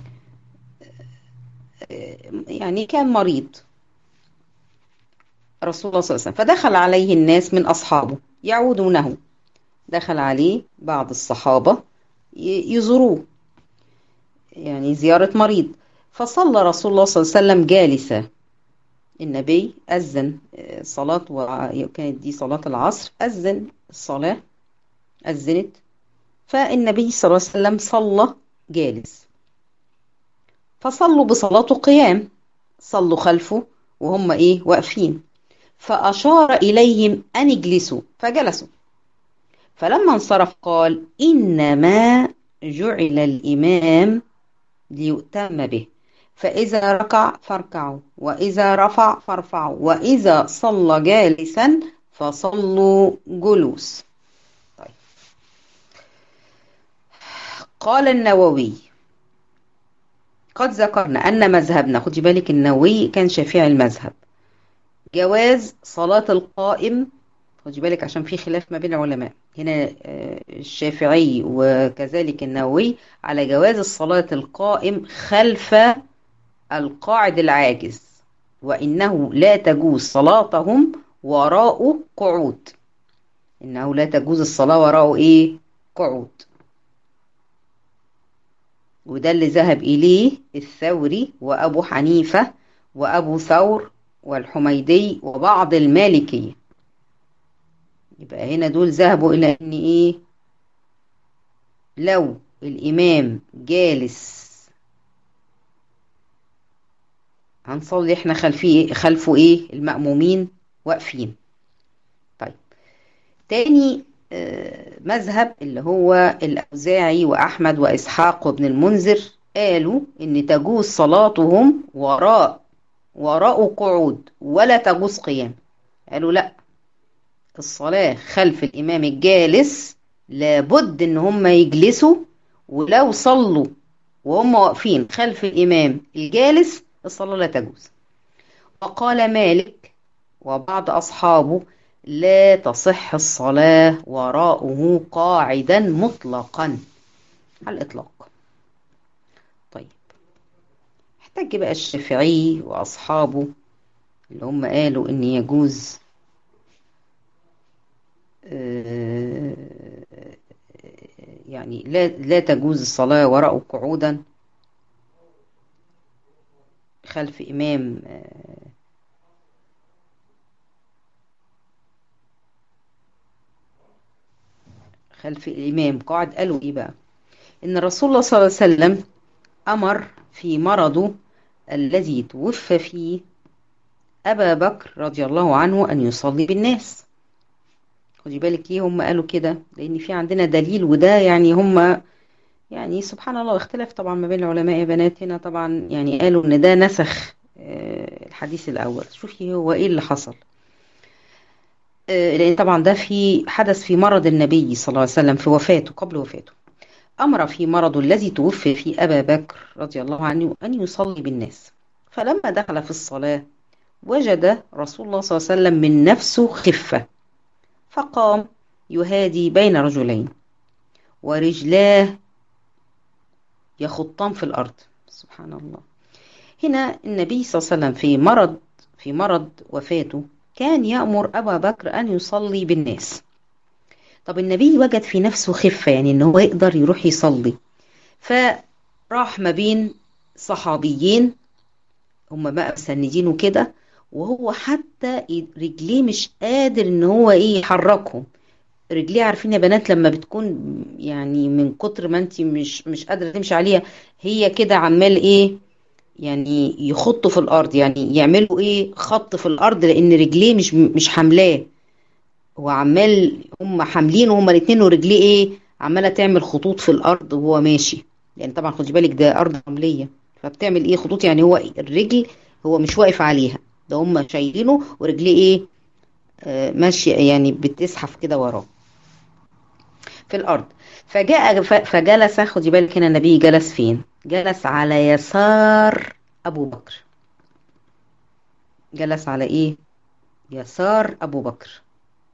يعني كان مريض رسول الله صلى الله عليه وسلم فدخل عليه الناس من أصحابه يعودونه دخل عليه بعض الصحابة يزوروه يعني زيارة مريض فصلى رسول الله صلى الله عليه وسلم جالسا النبي أذن صلاة وكانت دي صلاة العصر أذن الصلاة أذنت فالنبي صلى الله عليه وسلم صلى جالس فصلوا بصلاته قيام صلوا خلفه وهم ايه واقفين فأشار إليهم أن اجلسوا فجلسوا فلما انصرف قال إنما جعل الإمام ليؤتم به فإذا ركع فاركعوا وإذا رفع فارفعوا وإذا صلى جالسا فصلوا جلوس طيب. قال النووي قد ذكرنا أن مذهبنا خدي بالك النووي كان شافعي المذهب جواز صلاة القائم خدي بالك عشان في خلاف ما بين العلماء هنا الشافعي وكذلك النووي على جواز الصلاة القائم خلف القاعد العاجز وإنه لا تجوز صلاتهم وراء قعود إنه لا تجوز الصلاة وراء إيه قعود وده اللي ذهب إليه الثوري وأبو حنيفة وأبو ثور والحميدي وبعض المالكية يبقى هنا دول ذهبوا إلى إن إيه لو الإمام جالس هنصلي احنا خلفيه خلفه ايه المأمومين واقفين طيب تاني مذهب اللي هو الأوزاعي وأحمد وإسحاق وابن المنذر قالوا إن تجوز صلاتهم وراء وراء قعود ولا تجوز قيام قالوا لا الصلاة خلف الإمام الجالس لابد إن هم يجلسوا ولو صلوا وهم واقفين خلف الإمام الجالس الصلاة لا تجوز وقال مالك وبعض أصحابه لا تصح الصلاة وراءه قاعدا مطلقا على الإطلاق طيب احتج بقى الشافعي وأصحابه اللي هم قالوا إن يجوز يعني لا لا تجوز الصلاة وراءه قعودا خلف إمام خلف الإمام قاعد قالوا إيه بقى إن الرسول الله صلى الله عليه وسلم أمر في مرضه الذي توفى فيه أبا بكر رضي الله عنه أن يصلي بالناس خدي بالك ليه هم قالوا كده لأن في عندنا دليل وده يعني هم يعني سبحان الله اختلاف طبعا ما بين العلماء يا بنات هنا طبعا يعني قالوا ان ده نسخ الحديث الاول شوفي هو ايه اللي حصل لان طبعا ده في حدث في مرض النبي صلى الله عليه وسلم في وفاته قبل وفاته امر في مرضه الذي توفي فيه ابا بكر رضي الله عنه ان يصلي بالناس فلما دخل في الصلاه وجد رسول الله صلى الله عليه وسلم من نفسه خفه فقام يهادي بين رجلين ورجلاه يخطان في الأرض سبحان الله هنا النبي صلى الله عليه وسلم في مرض في مرض وفاته كان يأمر أبا بكر أن يصلي بالناس طب النبي وجد في نفسه خفة يعني إن هو يقدر يروح يصلي فراح ما بين صحابيين هم بقى مسندينه كده وهو حتى رجليه مش قادر ان هو ايه يحركهم رجليه عارفين يا بنات لما بتكون يعني من كتر ما انت مش مش قادره تمشي عليها هي كده عمال ايه يعني يخطوا في الارض يعني يعملوا ايه خط في الارض لان رجليه مش مش حاملاه هو عمال هم حاملينه هما الاثنين ورجليه ايه عماله تعمل خطوط في الارض وهو ماشي يعني طبعا خدي بالك ده ارض رمليه فبتعمل ايه خطوط يعني هو الرجل هو مش واقف عليها ده هم شايلينه ورجليه ايه آه ماشيه يعني بتزحف كده وراه في الارض فجاء فجلس خدي بالك هنا النبي جلس فين جلس على يسار ابو بكر جلس على ايه يسار ابو بكر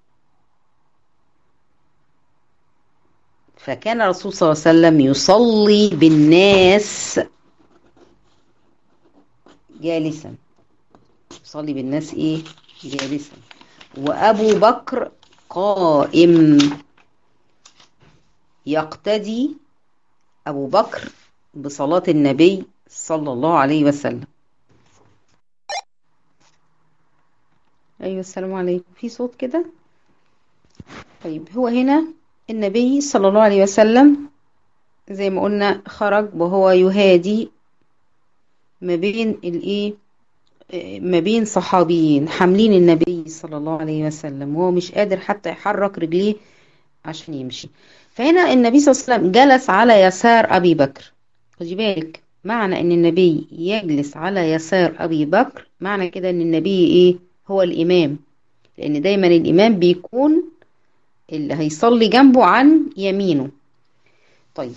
فكان الرسول صلى الله عليه وسلم يصلي بالناس جالسا يصلي بالناس ايه جالسا وابو بكر قائم يقتدي ابو بكر بصلاه النبي صلى الله عليه وسلم ايوه السلام عليكم في صوت كده طيب هو هنا النبي صلى الله عليه وسلم زي ما قلنا خرج وهو يهادي ما بين الايه ما بين صحابيين حاملين النبي صلى الله عليه وسلم وهو مش قادر حتى يحرك رجليه عشان يمشي فهنا النبي صلى الله عليه وسلم جلس على يسار ابي بكر خدي بالك معنى ان النبي يجلس على يسار ابي بكر معنى كده ان النبي ايه هو الامام لان دايما الامام بيكون اللي هيصلي جنبه عن يمينه طيب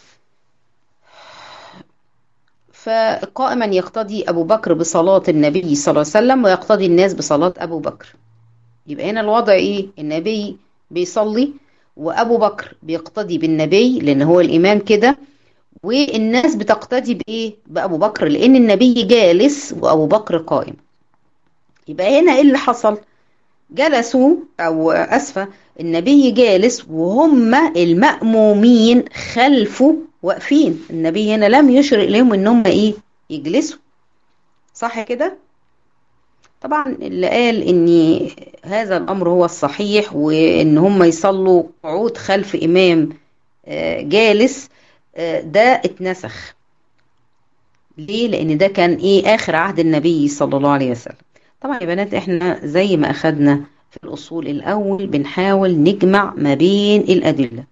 فقائما يقتدي أبو بكر بصلاة النبي صلى الله عليه وسلم ويقتدي الناس بصلاة أبو بكر يبقى هنا الوضع إيه النبي بيصلي وأبو بكر بيقتدي بالنبي لأن هو الإمام كده والناس بتقتدي بإيه بأبو بكر لأن النبي جالس وأبو بكر قائم يبقى هنا إيه اللي حصل جلسوا أو أسفة النبي جالس وهم المأمومين خلفه واقفين النبي هنا لم يشر إليهم إن هم إيه يجلسوا صح كده طبعا اللي قال ان هذا الامر هو الصحيح وان هم يصلوا قعود خلف امام جالس ده اتنسخ ليه لان ده كان ايه اخر عهد النبي صلى الله عليه وسلم طبعا يا بنات احنا زي ما اخدنا في الاصول الاول بنحاول نجمع ما بين الادله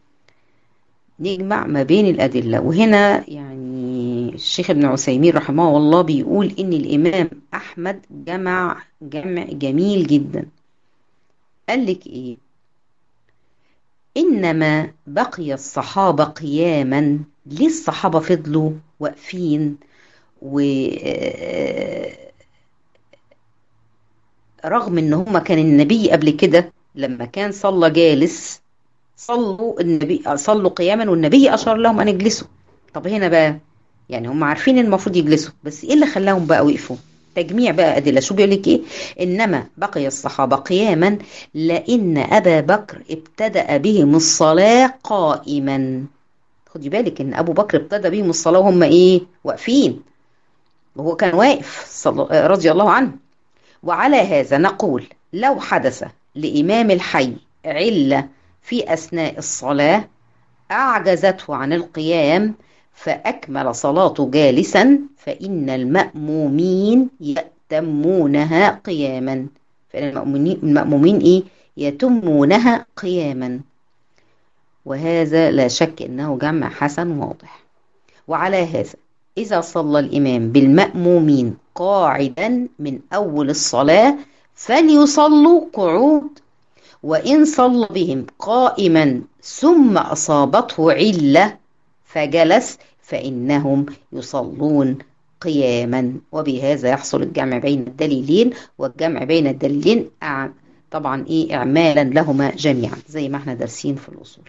نجمع ما بين الادله وهنا يعني الشيخ ابن عثيمين رحمه الله بيقول ان الامام احمد جمع جمع جميل جدا قال لك ايه انما بقي الصحابه قياما ليه الصحابه فضلوا واقفين و رغم ان هما كان النبي قبل كده لما كان صلى جالس صلوا النبي صلوا قياما والنبي اشار لهم ان يجلسوا طب هنا بقى يعني هم عارفين المفروض يجلسوا بس ايه اللي خلاهم بقى وقفوا تجميع بقى ادله شو بيقول لك ايه انما بقي الصحابه قياما لان ابا بكر ابتدا بهم الصلاه قائما خدي بالك ان ابو بكر ابتدى بهم الصلاه وهم ايه واقفين وهو كان واقف رضي الله عنه وعلى هذا نقول لو حدث لامام الحي عله في اثناء الصلاه اعجزته عن القيام فأكمل صلاته جالسا فإن المأمومين يأتمونها قياما فإن المأمومين, المأمومين إيه؟ يتمونها قياما وهذا لا شك أنه جمع حسن واضح وعلى هذا إذا صلى الإمام بالمأمومين قاعدا من أول الصلاة فليصلوا قعود وإن صلى بهم قائما ثم أصابته علة فجلس فإنهم يصلون قياما وبهذا يحصل الجمع بين الدليلين والجمع بين الدليلين طبعا ايه اعمالا لهما جميعا زي ما احنا دارسين في الاصول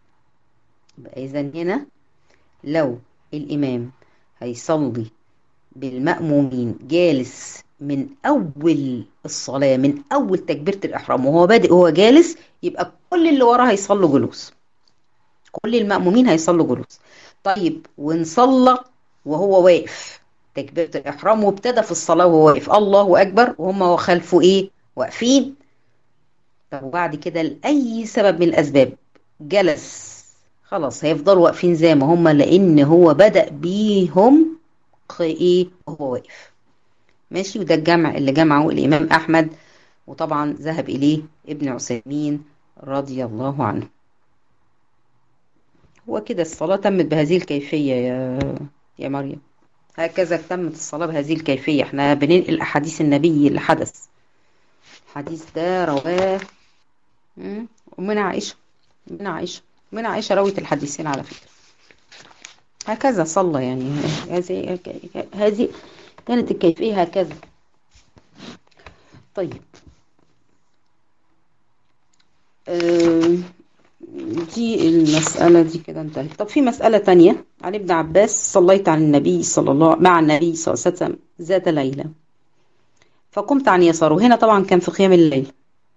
اذا هنا لو الامام هيصلي بالمأمومين جالس من اول الصلاة من اول تكبيرة الاحرام وهو بادئ وهو جالس يبقى كل اللي وراه هيصلوا جلوس كل المأمومين هيصلوا جلوس طيب ونصلى وهو واقف تكبيرة الإحرام وابتدى في الصلاة وهو واقف الله أكبر وهم خلفه إيه واقفين طب وبعد كده لأي سبب من الأسباب جلس خلاص هيفضلوا واقفين زي ما هم لأن هو بدأ بيهم إيه وهو واقف ماشي وده الجمع اللي جمعه الإمام أحمد وطبعا ذهب إليه ابن عثيمين رضي الله عنه هو كده الصلاة تمت بهذه الكيفية يا يا مريم هكذا تمت الصلاة بهذه الكيفية احنا بننقل أحاديث النبي اللي حدث الحديث ده رواه أمنا عائشة أمنا عائشة أمنا عائشة روت الحديثين على فكرة هكذا صلى يعني هذه هذه كانت الكيفية هكذا طيب أه دي المسألة دي كده انتهت طب في مسألة تانية عن ابن عباس صليت عن النبي صلى الله مع النبي صلى الله عليه وسلم ذات ليلة فقمت عن يساره هنا طبعا كان في قيام الليل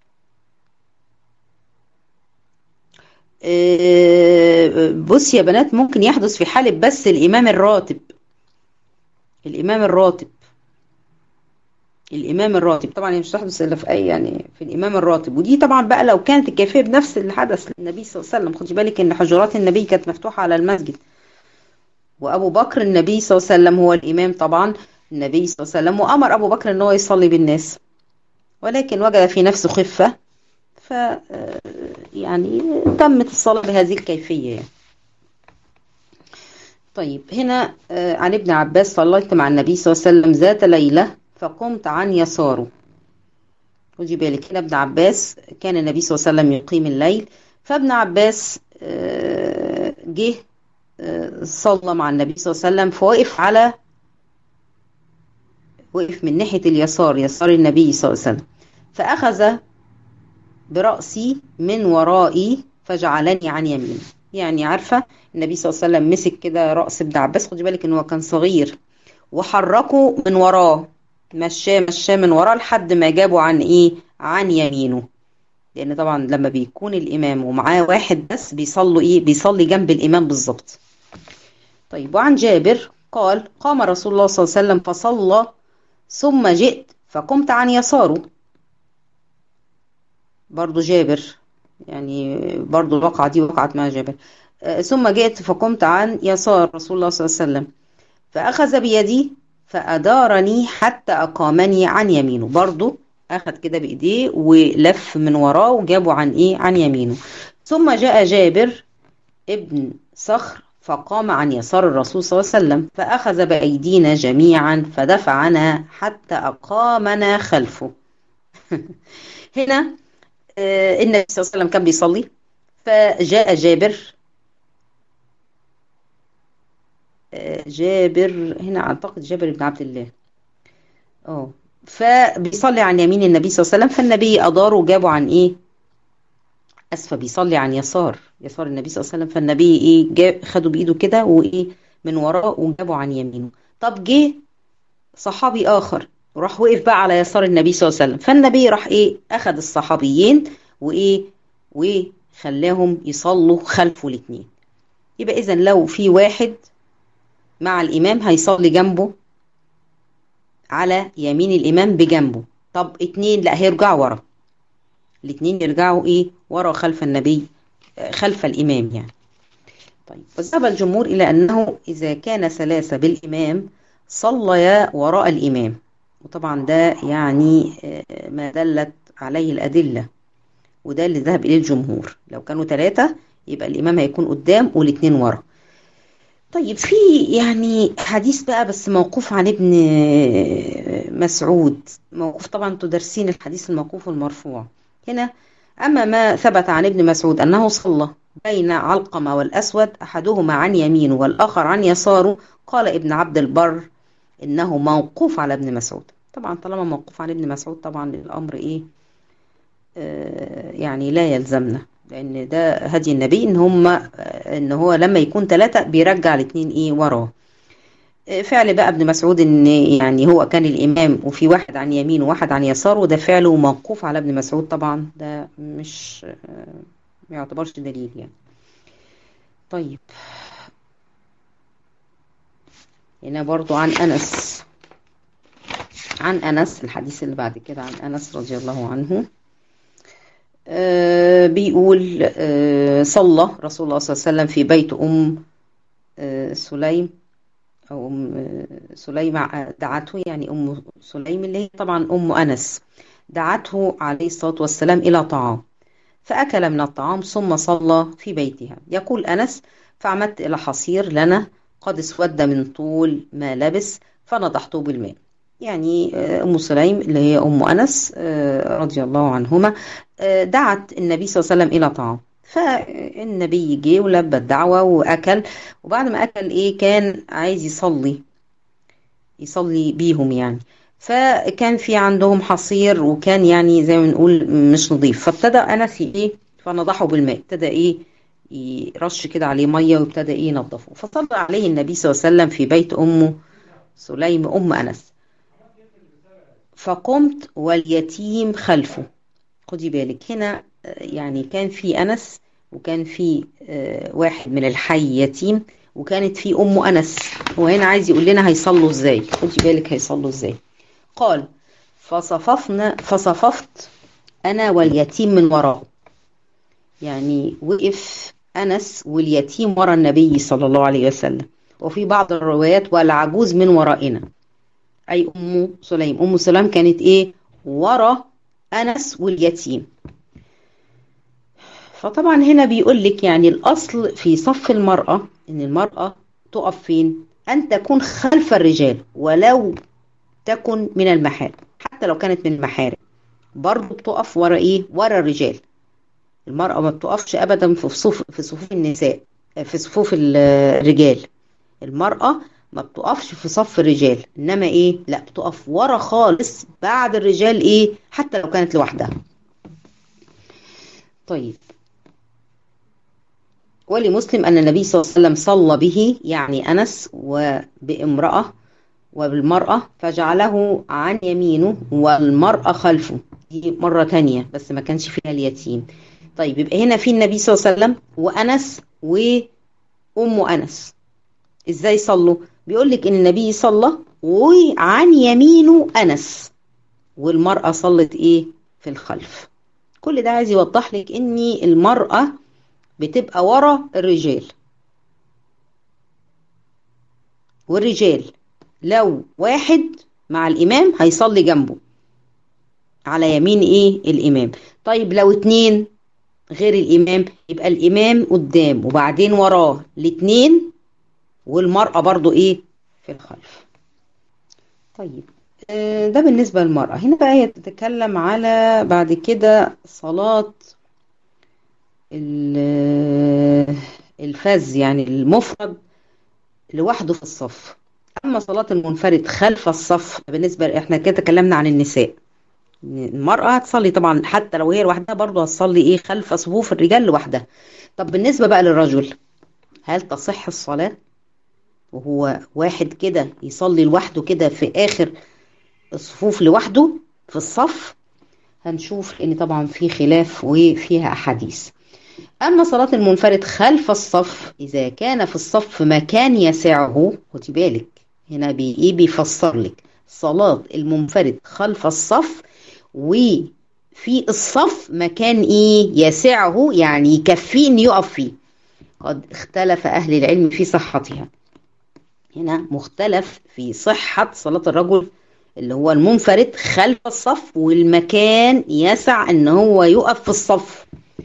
بص يا بنات ممكن يحدث في حالة بس الإمام الراتب الإمام الراتب الإمام الراتب طبعا هي مش تحدث إلا في أي يعني في الإمام الراتب ودي طبعا بقى لو كانت الكيفية بنفس اللي حدث للنبي صلى الله عليه وسلم خدي بالك إن حجرات النبي كانت مفتوحة على المسجد وأبو بكر النبي صلى الله عليه وسلم هو الإمام طبعا النبي صلى الله عليه وسلم وأمر أبو بكر إن هو يصلي بالناس ولكن وجد في نفسه خفة ف يعني تمت الصلاة بهذه الكيفية يعني. طيب هنا عن ابن عباس صليت مع النبي صلى الله عليه وسلم ذات ليلة فقمت عن يساره خدي بالك هنا ابن عباس كان النبي صلى الله عليه وسلم يقيم الليل فابن عباس جه صلى مع النبي صلى الله عليه وسلم فوقف على وقف من ناحية اليسار يسار النبي صلى الله عليه وسلم فأخذ برأسي من ورائي فجعلني عن يمينه يعني عارفة النبي صلى الله عليه وسلم مسك كده رأس ابن عباس خدي بالك ان هو كان صغير وحركه من وراه مشاه مشاه من وراه لحد ما جابه عن ايه عن يمينه لان طبعا لما بيكون الامام ومعاه واحد بس بيصلوا ايه بيصلي جنب الامام بالظبط طيب وعن جابر قال قام رسول الله صلى الله عليه وسلم فصلى ثم جئت فقمت عن يساره برضو جابر يعني برضو الواقعة دي وقعت مع جابر ثم جئت فقمت عن يسار رسول الله صلى الله عليه وسلم فأخذ بيدي فأدارني حتى أقامني عن يمينه برضو أخذ كده بإيديه ولف من وراه وجابه عن إيه عن يمينه ثم جاء جابر ابن صخر فقام عن يسار الرسول صلى الله عليه وسلم فأخذ بأيدينا جميعا فدفعنا حتى أقامنا خلفه هنا النبي صلى الله عليه وسلم كان بيصلي فجاء جابر جابر هنا اعتقد جابر بن عبد الله اه فبيصلي عن يمين النبي صلى الله عليه وسلم فالنبي اداره وجابه عن ايه اسفه بيصلي عن يسار يسار النبي صلى الله عليه وسلم فالنبي ايه جاب خده بايده كده وايه من وراه وجابه عن يمينه طب جه صحابي اخر وراح وقف بقى على يسار النبي صلى الله عليه وسلم فالنبي راح ايه اخذ الصحابيين وايه وخلاهم يصلوا خلفه الاثنين يبقى اذا لو في واحد مع الامام هيصلي جنبه على يمين الامام بجنبه طب اتنين لا هيرجعوا ورا الاتنين يرجعوا ايه ورا خلف النبي خلف الامام يعني طيب وذهب الجمهور الى انه اذا كان ثلاثه بالامام صليا وراء الامام وطبعا ده يعني ما دلت عليه الادله وده اللي ذهب اليه الجمهور لو كانوا ثلاثه يبقى الامام هيكون قدام والاثنين ورا طيب في يعني حديث بقى بس موقوف عن ابن مسعود موقوف طبعا تدرسين الحديث الموقوف والمرفوع هنا أما ما ثبت عن ابن مسعود أنه صلى بين علقمة والأسود أحدهما عن يمينه والآخر عن يساره قال ابن عبد البر إنه موقوف على ابن مسعود طبعا طالما موقوف عن ابن مسعود طبعا الأمر إيه آه يعني لا يلزمنا لان ده هدي النبي ان هم ان هو لما يكون ثلاثة بيرجع الاثنين ايه وراه فعل بقى ابن مسعود ان يعني هو كان الامام وفي واحد عن يمين وواحد عن يسار وده فعله موقوف على ابن مسعود طبعا ده مش ما يعتبرش دليل يعني طيب هنا برضو عن انس عن انس الحديث اللي بعد كده عن انس رضي الله عنه آه بيقول آه صلى رسول الله صلى الله عليه وسلم في بيت أم آه سليم أو أم سليم دعته يعني أم سليم اللي هي طبعا أم أنس دعته عليه الصلاة والسلام إلى طعام فأكل من الطعام ثم صلى في بيتها يقول أنس فعمدت إلى حصير لنا قد اسود من طول ما لبس فنضحته بالماء يعني أم سليم اللي هي أم أنس رضي الله عنهما دعت النبي صلى الله عليه وسلم إلى طعام فالنبي جه ولبى الدعوة وأكل وبعد ما أكل إيه كان عايز يصلي يصلي بيهم يعني فكان في عندهم حصير وكان يعني زي ما بنقول مش نظيف فابتدى أنس إيه فنضحه بالماء ابتدى إيه يرش كده عليه مية وابتدى إيه ينظفه فصلى عليه النبي صلى الله عليه وسلم في بيت أمه سليم أم أنس فقمت واليتيم خلفه خدي بالك هنا يعني كان في أنس وكان في واحد من الحي يتيم وكانت في أم أنس هو هنا عايز يقول لنا هيصلوا ازاي خدي بالك هيصلوا ازاي قال فصففنا فصففت أنا واليتيم من وراه يعني وقف أنس واليتيم ورا النبي صلى الله عليه وسلم وفي بعض الروايات والعجوز من ورائنا أي أم سليم أم سليم كانت إيه ورا أنس واليتيم فطبعا هنا بيقول لك يعني الأصل في صف المرأة إن المرأة تقف فين أن تكون خلف الرجال ولو تكن من المحارم حتى لو كانت من المحارم برضه بتقف ورا إيه ورا الرجال المرأة ما بتقفش أبدا في صفوف في صفوف النساء في صفوف الرجال المرأة ما بتقفش في صف الرجال انما ايه لا بتقف ورا خالص بعد الرجال ايه حتى لو كانت لوحدها طيب ولمسلم ان النبي صلى الله عليه وسلم صلى به يعني انس وبامراه وبالمراه فجعله عن يمينه والمراه خلفه دي مره تانية بس ما كانش فيها اليتيم طيب يبقى هنا في النبي صلى الله عليه وسلم وانس وام انس ازاي صلوا بيقول لك ان النبي صلى وعن يمينه انس والمراه صلت ايه في الخلف كل ده عايز يوضح لك ان المراه بتبقى ورا الرجال والرجال لو واحد مع الامام هيصلي جنبه على يمين ايه الامام طيب لو اتنين غير الامام يبقى الامام قدام وبعدين وراه الاتنين والمرأة برضو ايه في الخلف طيب ده بالنسبة للمرأة هنا بقى هي تتكلم على بعد كده صلاة الفز يعني المفرد لوحده في الصف أما صلاة المنفرد خلف الصف بالنسبة احنا كده تكلمنا عن النساء المرأة هتصلي طبعا حتى لو هي لوحدها برضه هتصلي ايه خلف صفوف الرجال لوحدها طب بالنسبة بقى للرجل هل تصح الصلاة وهو واحد كده يصلي لوحده كده في آخر الصفوف لوحده في الصف هنشوف لأن طبعا في خلاف وفيها أحاديث أما صلاة المنفرد خلف الصف إذا كان في الصف مكان يسعه خدي بالك هنا بي إيه بيفسر لك صلاة المنفرد خلف الصف وفي الصف مكان إيه يسعه يعني يكفيه إن يقف فيه قد اختلف أهل العلم في صحتها هنا مختلف في صحة صلاة الرجل اللي هو المنفرد خلف الصف والمكان يسع ان هو يقف في الصف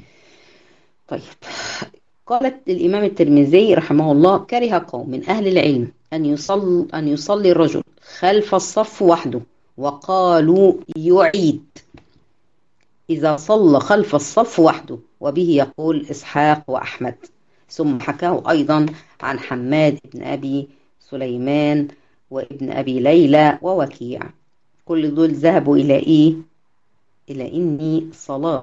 طيب قالت الإمام الترمذي رحمه الله كره قوم من أهل العلم أن يصل أن يصلي الرجل خلف الصف وحده وقالوا يعيد إذا صلى خلف الصف وحده وبه يقول إسحاق وأحمد ثم حكاه أيضا عن حماد بن أبي سليمان وابن أبي ليلى ووكيع كل دول ذهبوا إلى إيه؟ إلى إني صلاة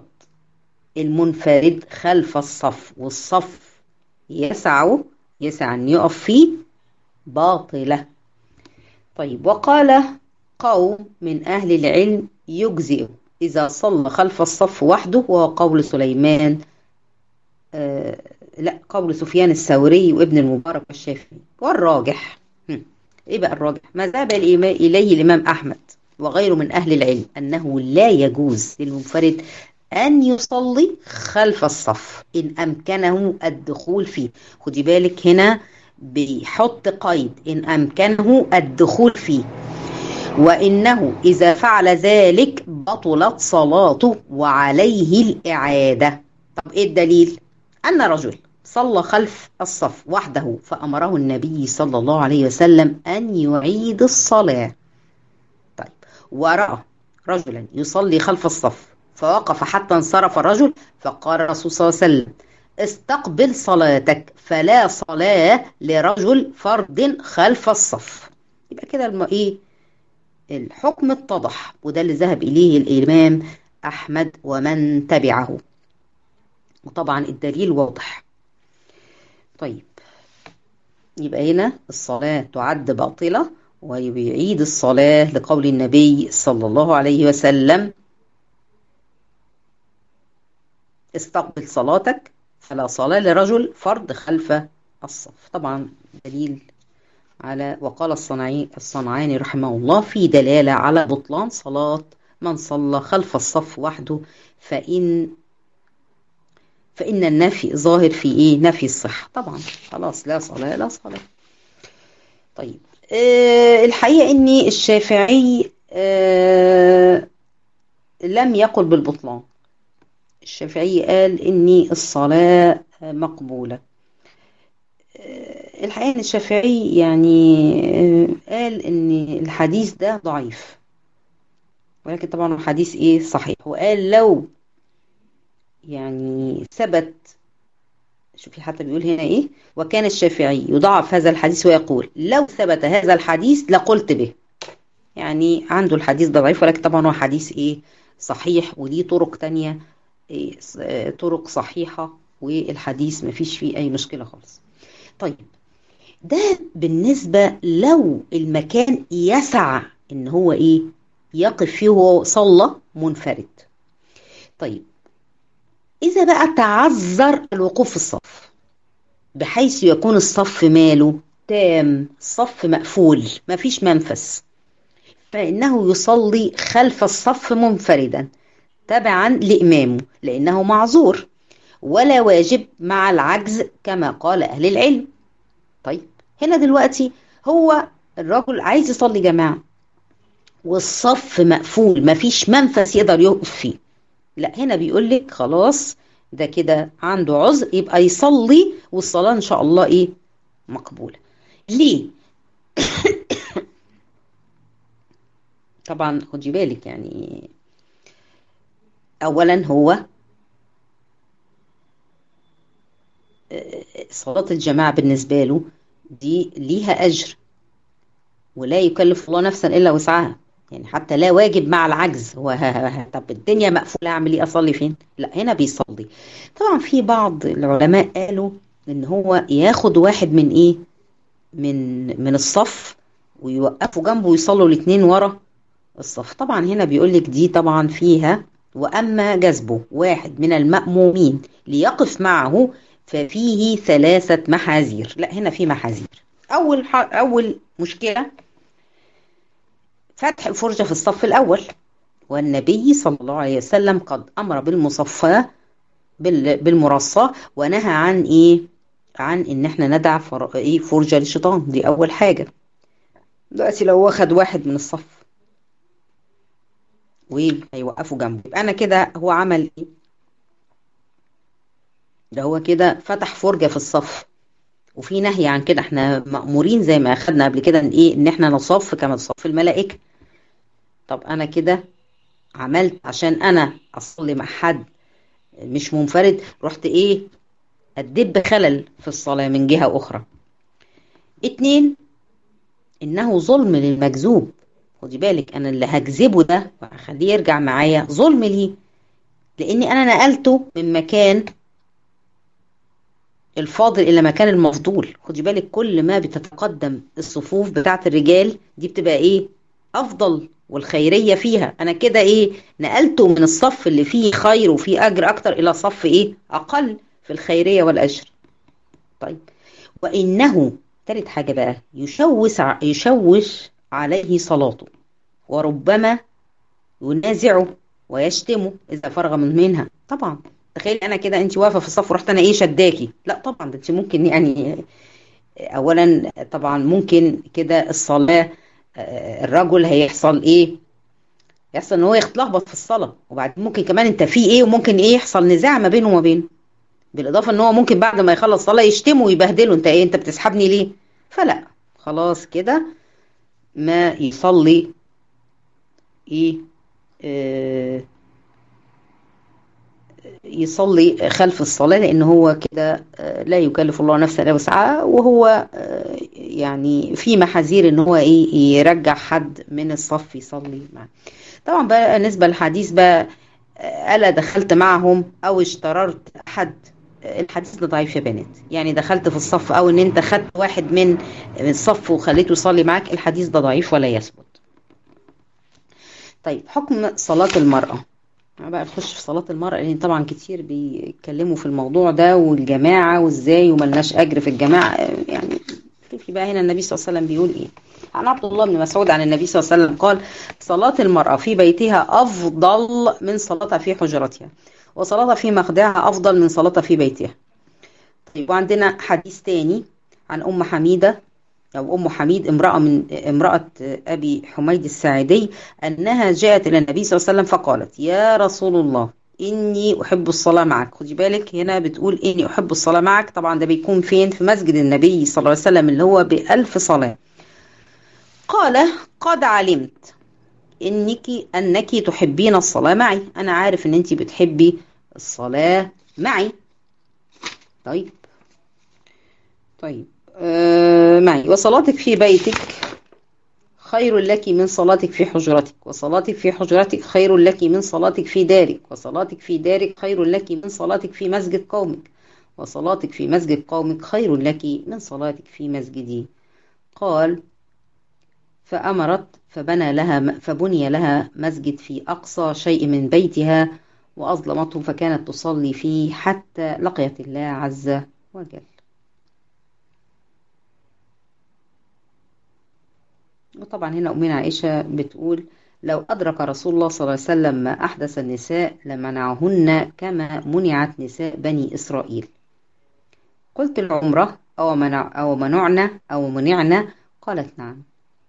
المنفرد خلف الصف والصف يسعه يسع أن يقف فيه باطلة طيب وقال قوم من أهل العلم يجزئ إذا صلى خلف الصف وحده وهو قول سليمان آه لا قول سفيان الثوري وابن المبارك والشافعي والراجح ايه بقى الراجح ما ذهب اليه الامام احمد وغيره من اهل العلم انه لا يجوز للمنفرد ان يصلي خلف الصف ان امكنه الدخول فيه خدي بالك هنا بيحط قيد ان امكنه الدخول فيه وانه اذا فعل ذلك بطلت صلاته وعليه الاعاده طب ايه الدليل ان رجل صلى خلف الصف وحده فأمره النبي صلى الله عليه وسلم أن يعيد الصلاة طيب ورأى رجلا يصلي خلف الصف فوقف حتى انصرف الرجل فقال الرسول صلى الله عليه وسلم استقبل صلاتك فلا صلاة لرجل فرد خلف الصف يبقى كده الم... ايه الحكم اتضح وده اللي ذهب إليه الإمام أحمد ومن تبعه وطبعا الدليل واضح طيب يبقى هنا الصلاة تعد باطلة ويعيد الصلاة لقول النبي صلى الله عليه وسلم استقبل صلاتك فلا صلاة لرجل فرد خلف الصف طبعا دليل على وقال الصنعي الصنعاني رحمه الله في دلالة على بطلان صلاة من صلى خلف الصف وحده فإن فإن النفي ظاهر في إيه نفي الصحة طبعا خلاص لا صلاة لا صلاة طيب أه الحقيقة إن الشافعي أه لم يقل بالبطلان الشافعي قال إن الصلاة مقبولة أه الحقيقة إن الشافعي يعني قال إن الحديث ده ضعيف ولكن طبعا الحديث إيه صحيح وقال لو يعني ثبت شوفي حتى بيقول هنا ايه وكان الشافعي يضعف هذا الحديث ويقول لو ثبت هذا الحديث لقلت به يعني عنده الحديث ده ضعيف ولكن طبعا هو حديث ايه صحيح وليه طرق تانية إيه طرق صحيحة والحديث مفيش فيه اي مشكلة خالص طيب ده بالنسبة لو المكان يسع ان هو ايه يقف فيه وهو صلى منفرد طيب إذا بقى تعذر الوقوف في الصف بحيث يكون الصف ماله تام الصف مقفول مفيش منفس فإنه يصلي خلف الصف منفردا تبعا لإمامه لأنه معذور ولا واجب مع العجز كما قال أهل العلم طيب هنا دلوقتي هو الرجل عايز يصلي جماعة والصف مقفول مفيش منفس يقدر يقف فيه لا هنا بيقول لك خلاص ده كده عنده عذر يبقى يصلي والصلاة إن شاء الله إيه مقبولة ليه طبعا خدي بالك يعني أولا هو صلاة الجماعة بالنسبة له دي ليها أجر ولا يكلف الله نفسا إلا وسعها يعني حتى لا واجب مع العجز هو ها ها ها طب الدنيا مقفولة أعمل إيه أصلي فين؟ لا هنا بيصلي طبعا في بعض العلماء قالوا إن هو ياخد واحد من إيه؟ من من الصف ويوقفوا جنبه ويصلوا الاتنين ورا الصف طبعا هنا بيقول لك دي طبعا فيها وأما جذبه واحد من المأمومين ليقف معه ففيه ثلاثة محاذير لا هنا في محاذير أول ح... أول مشكلة فتح الفرجة في الصف الأول والنبي صلى الله عليه وسلم قد أمر بالمصفاة بال... بالمرصاة ونهى عن إيه عن إن إحنا ندع فر... إيه فرجة للشيطان دي أول حاجة دلوقتي لو واخد واحد من الصف وهيوقفوا جنبه يبقى انا كده هو عمل ايه ده هو كده فتح فرجة في الصف وفي نهي عن كده احنا مأمورين زي ما اخدنا قبل كده ان ايه ان احنا نصف كما تصف الملائكة طب انا كده عملت عشان انا اصلي مع حد مش منفرد رحت ايه ادب خلل في الصلاة من جهة اخرى اتنين انه ظلم للمجذوب خدي بالك انا اللي هجذبه ده وهخليه يرجع معايا ظلم ليه لاني انا نقلته من مكان الفاضل الى مكان المفضول خدي بالك كل ما بتتقدم الصفوف بتاعه الرجال دي بتبقى ايه افضل والخيريه فيها انا كده ايه نقلته من الصف اللي فيه خير وفيه اجر اكتر الى صف ايه اقل في الخيريه والاجر طيب وانه تالت حاجه بقى يشوش يشوش عليه صلاته وربما ينازعه ويشتمه اذا فرغ من منها طبعا تخيل انا كده انت واقفه في الصف ورحت انا ايه شداكي لا طبعا ده انت ممكن يعني اولا طبعا ممكن كده الصلاه الرجل هيحصل ايه يحصل ان هو يتلخبط في الصلاه وبعدين ممكن كمان انت في ايه وممكن ايه يحصل نزاع ما بينه وما بينه بالاضافه ان هو ممكن بعد ما يخلص صلاه يشتمه ويبهدله انت ايه انت بتسحبني ليه فلا خلاص كده ما يصلي ايه آه يصلي خلف الصلاة لأن هو كده لا يكلف الله نفسا إلا وسعها وهو يعني في محاذير إن هو إيه يرجع حد من الصف يصلي معه. طبعا بقى بالنسبة للحديث بقى ألا دخلت معهم أو اشتررت أحد الحديث ده ضعيف يا بنات يعني دخلت في الصف أو إن أنت خدت واحد من الصف وخليته يصلي معاك الحديث ده ضعيف ولا يثبت. طيب حكم صلاة المرأة بقى نخش في صلاة المرأة لأن طبعا كتير بيتكلموا في الموضوع ده والجماعة وازاي وملناش أجر في الجماعة يعني شوفي بقى هنا النبي صلى الله عليه وسلم بيقول إيه عن عبد الله بن مسعود عن النبي صلى الله عليه وسلم قال صلاة المرأة في بيتها أفضل من صلاتها في حجرتها وصلاتها في مخدعها أفضل من صلاتها في بيتها طيب وعندنا حديث تاني عن أم حميدة أو أم حميد امرأة من امرأة أبي حميد الساعدي أنها جاءت إلى النبي صلى الله عليه وسلم فقالت يا رسول الله إني أحب الصلاة معك خدي بالك هنا بتقول إني أحب الصلاة معك طبعا ده بيكون فين في مسجد النبي صلى الله عليه وسلم اللي هو بألف صلاة قال قد علمت إنك أنك تحبين الصلاة معي أنا عارف إن أنت بتحبي الصلاة معي طيب طيب آه معي وصلاتك في بيتك خير لك من صلاتك في حجرتك وصلاتك في حجرتك خير لك من صلاتك في دارك وصلاتك في دارك خير لك من صلاتك في مسجد قومك وصلاتك في مسجد قومك خير لك من صلاتك في مسجدي قال فأمرت فبنى لها فبني لها مسجد في أقصى شيء من بيتها وأظلمته فكانت تصلي فيه حتى لقيت الله عز وجل وطبعا هنا أمنا عائشة بتقول لو أدرك رسول الله صلى الله عليه وسلم ما أحدث النساء لمنعهن كما منعت نساء بني إسرائيل قلت العمرة أو, منع أو منعنا أو منعنا قالت نعم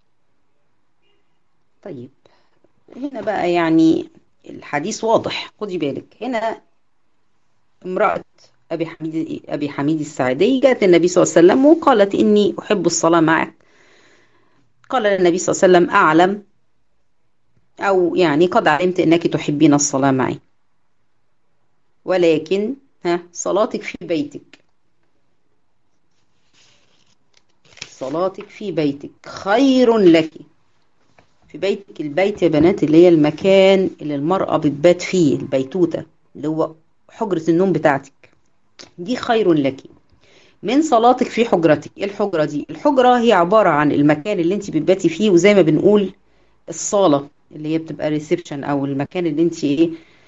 طيب هنا بقى يعني الحديث واضح خدي بالك هنا امرأة أبي حميد أبي حميد السعدي جاءت النبي صلى الله عليه وسلم وقالت إني أحب الصلاة معك قال النبي صلى الله عليه وسلم أعلم أو يعني قد علمت أنك تحبين الصلاة معي ولكن ها صلاتك في بيتك صلاتك في بيتك خير لك في بيتك البيت يا بنات اللي هي المكان اللي المرأة بتبات فيه البيتوتة اللي هو حجرة النوم بتاعتك دي خير لك من صلاتك في حجرتك ايه الحجرة دي الحجرة هي عبارة عن المكان اللي انت بتباتي فيه وزي ما بنقول الصالة اللي هي بتبقى ريسبشن او المكان اللي انت ايه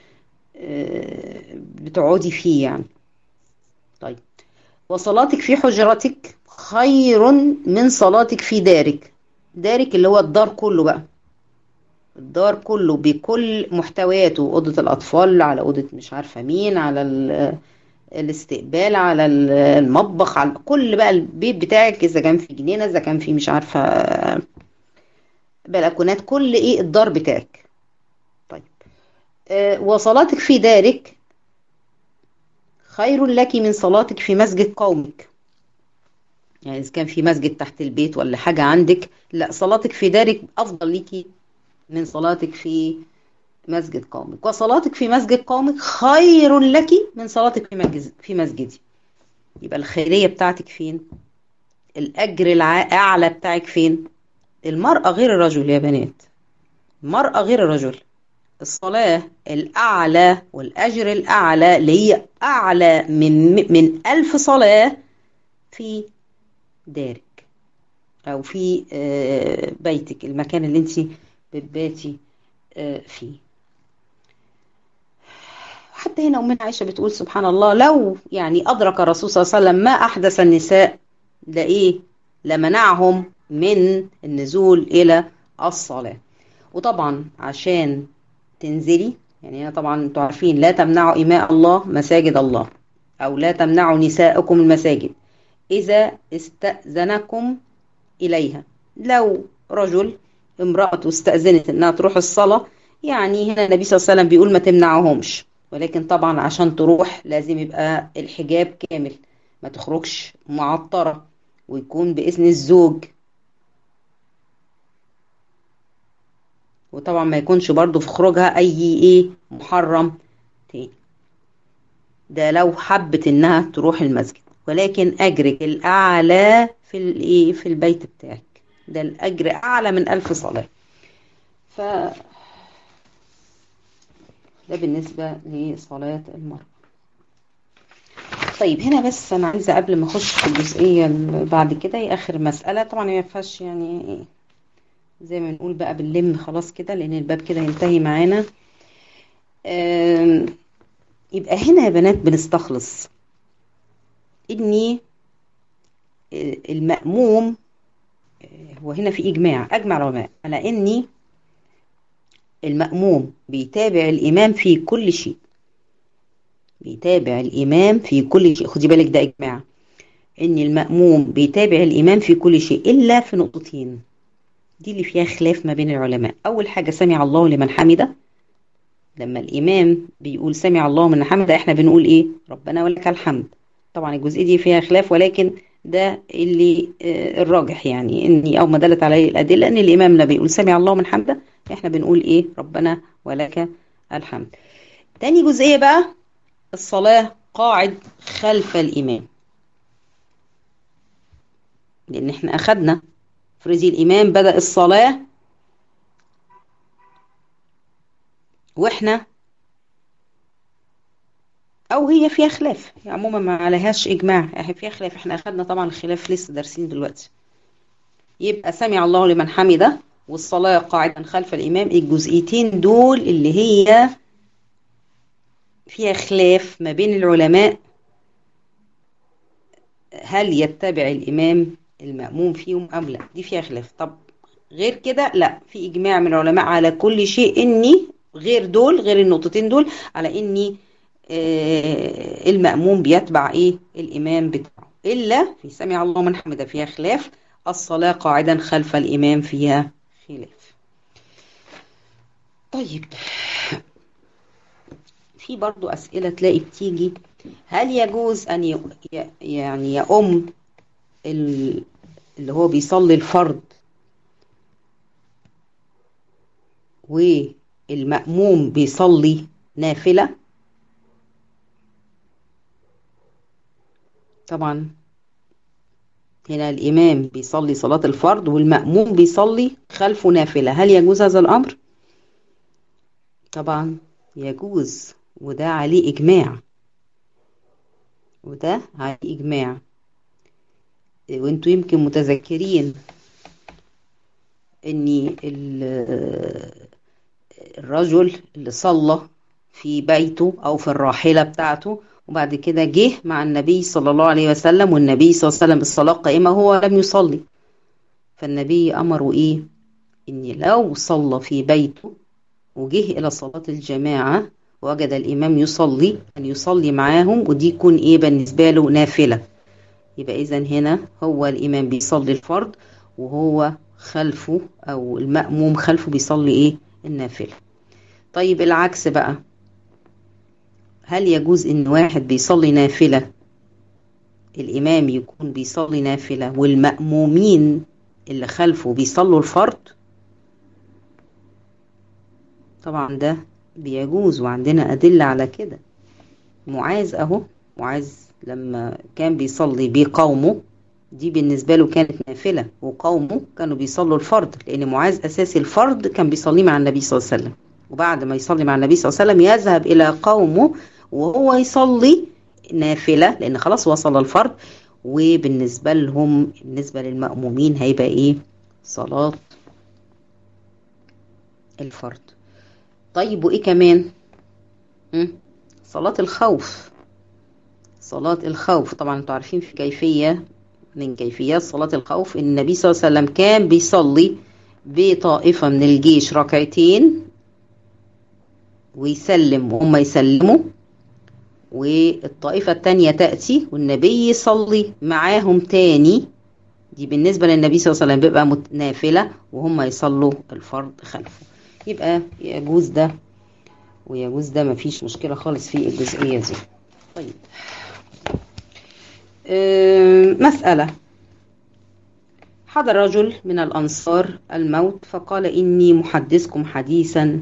بتقعدي فيه يعني طيب وصلاتك في حجرتك خير من صلاتك في دارك دارك اللي هو الدار كله بقى الدار كله بكل محتوياته أوضة الأطفال على أوضة مش عارفة مين على الاستقبال على المطبخ على كل بقى البيت بتاعك إذا كان في جنينة إذا كان في مش عارفة بلكونات كل إيه الدار بتاعك طيب أه وصلاتك في دارك خير لك من صلاتك في مسجد قومك يعني إذا كان في مسجد تحت البيت ولا حاجة عندك لا صلاتك في دارك أفضل ليكي من صلاتك في مسجد قومك وصلاتك في مسجد قومك خير لك من صلاتك في مسجد في مسجدي يبقى الخيرية بتاعتك فين الأجر الأعلى بتاعك فين المرأة غير الرجل يا بنات المرأة غير الرجل الصلاة الأعلى والأجر الأعلى اللي هي أعلى من من ألف صلاة في دارك أو في بيتك المكان اللي أنت بتباتي فيه حتى هنا أمنا عائشة بتقول سبحان الله لو يعني أدرك الرسول صلى الله عليه وسلم ما أحدث النساء ده إيه لمنعهم من النزول إلى الصلاة وطبعا عشان تنزلي يعني أنا طبعا انتوا عارفين لا تمنعوا إماء الله مساجد الله أو لا تمنعوا نساءكم المساجد إذا استأذنكم إليها لو رجل امرأته استأذنت إنها تروح الصلاة يعني هنا النبي صلى الله عليه وسلم بيقول ما تمنعهمش ولكن طبعا عشان تروح لازم يبقى الحجاب كامل ما تخرجش معطرة ويكون بإذن الزوج وطبعا ما يكونش برضو في خروجها أي إيه محرم تاني ده لو حبت إنها تروح المسجد ولكن أجرك الأعلى في الإيه في البيت بتاعك ده الأجر أعلى من ألف صلاة ف ده بالنسبة لصلاة المرأة طيب هنا بس أنا عايزة قبل ما أخش في الجزئية بعد كده هي آخر مسألة طبعا ما ينفعش يعني زي ما نقول بقى باللم خلاص كده لأن الباب كده ينتهي معانا يبقى هنا يا بنات بنستخلص إني المأموم هو هنا في إجماع أجمع العلماء على إني المأموم بيتابع الإمام في كل شيء بيتابع الإمام في كل شيء خدي بالك ده إجماع إن المأموم بيتابع الإمام في كل شيء إلا في نقطتين دي اللي فيها خلاف ما بين العلماء أول حاجة سمع الله لمن حمده لما الإمام بيقول سمع الله من حمده إحنا بنقول إيه ربنا ولك الحمد طبعا الجزئية دي فيها خلاف ولكن ده اللي الراجح يعني اني او ما دلت عليه الادله ان الامام لا بيقول سمع الله من حمده احنا بنقول ايه ربنا ولك الحمد تاني جزئيه بقى الصلاه قاعد خلف الامام لان احنا اخدنا فريزي الامام بدا الصلاه واحنا او هي فيها خلاف عموما ما عليهاش اجماع هي فيها خلاف احنا اخدنا طبعا الخلاف لسه دارسين دلوقتي يبقى سمع الله لمن حمده والصلاه قاعدا خلف الامام الجزئيتين دول اللي هي فيها خلاف ما بين العلماء هل يتبع الامام المأموم فيهم ام لا دي فيها خلاف طب غير كده لا في اجماع من العلماء على كل شيء اني غير دول غير النقطتين دول على اني المأموم بيتبع ايه الامام بتاعه الا في سمع الله من حمده فيها خلاف الصلاة قاعدا خلف الامام فيها خلاف طيب في برضو اسئلة تلاقي بتيجي هل يجوز ان ي... يعني يؤم اللي هو بيصلي الفرض والمأموم بيصلي نافله طبعا هنا الإمام بيصلي صلاة الفرض والمأموم بيصلي خلفه نافلة هل يجوز هذا الأمر؟ طبعا يجوز وده عليه إجماع وده عليه إجماع وانتوا يمكن متذكرين ان الرجل اللي صلى في بيته او في الراحله بتاعته وبعد كده جه مع النبي صلى الله عليه وسلم والنبي صلى الله عليه وسلم الصلاه قائمه هو لم يصلي فالنبي امره ايه ان لو صلى في بيته وجه الى صلاه الجماعه وجد الامام يصلي ان يصلي معاهم ودي يكون ايه بالنسبه له نافله يبقى اذا هنا هو الامام بيصلي الفرض وهو خلفه او المأموم خلفه بيصلي ايه النافلة طيب العكس بقى هل يجوز ان واحد بيصلي نافلة الامام يكون بيصلي نافلة والمأمومين اللي خلفه بيصلوا الفرض طبعا ده بيجوز وعندنا أدلة على كده معاذ أهو معاذ لما كان بيصلي بقومه دي بالنسبة له كانت نافلة وقومه كانوا بيصلوا الفرض لأن معاذ أساسي الفرض كان بيصلي مع النبي صلى الله عليه وسلم وبعد ما يصلي مع النبي صلى الله عليه وسلم يذهب إلى قومه وهو يصلي نافلة لأن خلاص وصل الفرض وبالنسبة لهم بالنسبة للمأمومين هيبقى إيه صلاة الفرض طيب وإيه كمان م? صلاة الخوف صلاة الخوف طبعا انتوا عارفين في كيفية من كيفيات صلاة الخوف إن النبي صلى الله عليه وسلم كان بيصلي بطائفة من الجيش ركعتين ويسلم وهم يسلموا والطائفة التانية تأتي والنبي يصلي معاهم تاني دي بالنسبة للنبي صلى الله عليه وسلم بيبقى نافلة وهم يصلوا الفرض خلفه يبقى يجوز ده ويجوز ده مفيش مشكلة خالص في الجزئية دي طيب مسألة حضر رجل من الأنصار الموت فقال إني محدثكم حديثا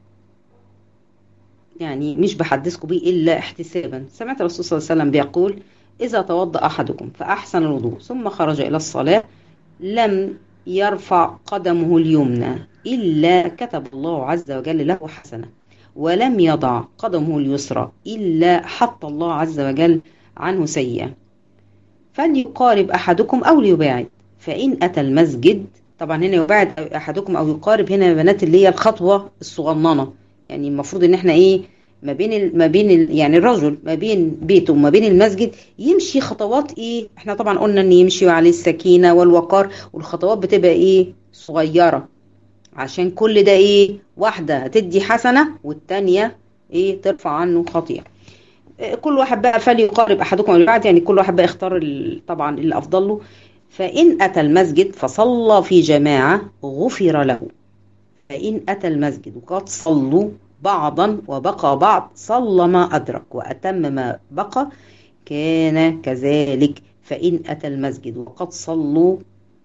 يعني مش بحدثكم به إلا احتسابا سمعت الرسول صلى الله عليه وسلم بيقول إذا توضأ أحدكم فأحسن الوضوء ثم خرج إلى الصلاة لم يرفع قدمه اليمنى إلا كتب الله عز وجل له حسنة ولم يضع قدمه اليسرى إلا حط الله عز وجل عنه سيئة فليقارب أحدكم أو ليباعد فإن أتى المسجد طبعا هنا يباعد أحدكم أو يقارب هنا يا بنات اللي هي الخطوة الصغننة يعني المفروض إن إحنا إيه ما بين ال ما بين ال يعني الرجل ما بين بيته وما بين المسجد يمشي خطوات ايه احنا طبعا قلنا ان يمشي عليه السكينه والوقار والخطوات بتبقى ايه صغيره عشان كل ده ايه واحده هتدي حسنه والتانيه ايه ترفع عنه خطيئه كل واحد بقى فليقارب احدكم اللي بعد يعني كل واحد بقى يختار طبعا اللي افضل له فان اتى المسجد فصلى في جماعه غفر له فان اتى المسجد وقد صلوا بعضا وبقى بعض صلى ما أدرك وأتم ما بقى كان كذلك فإن أتى المسجد وقد صلوا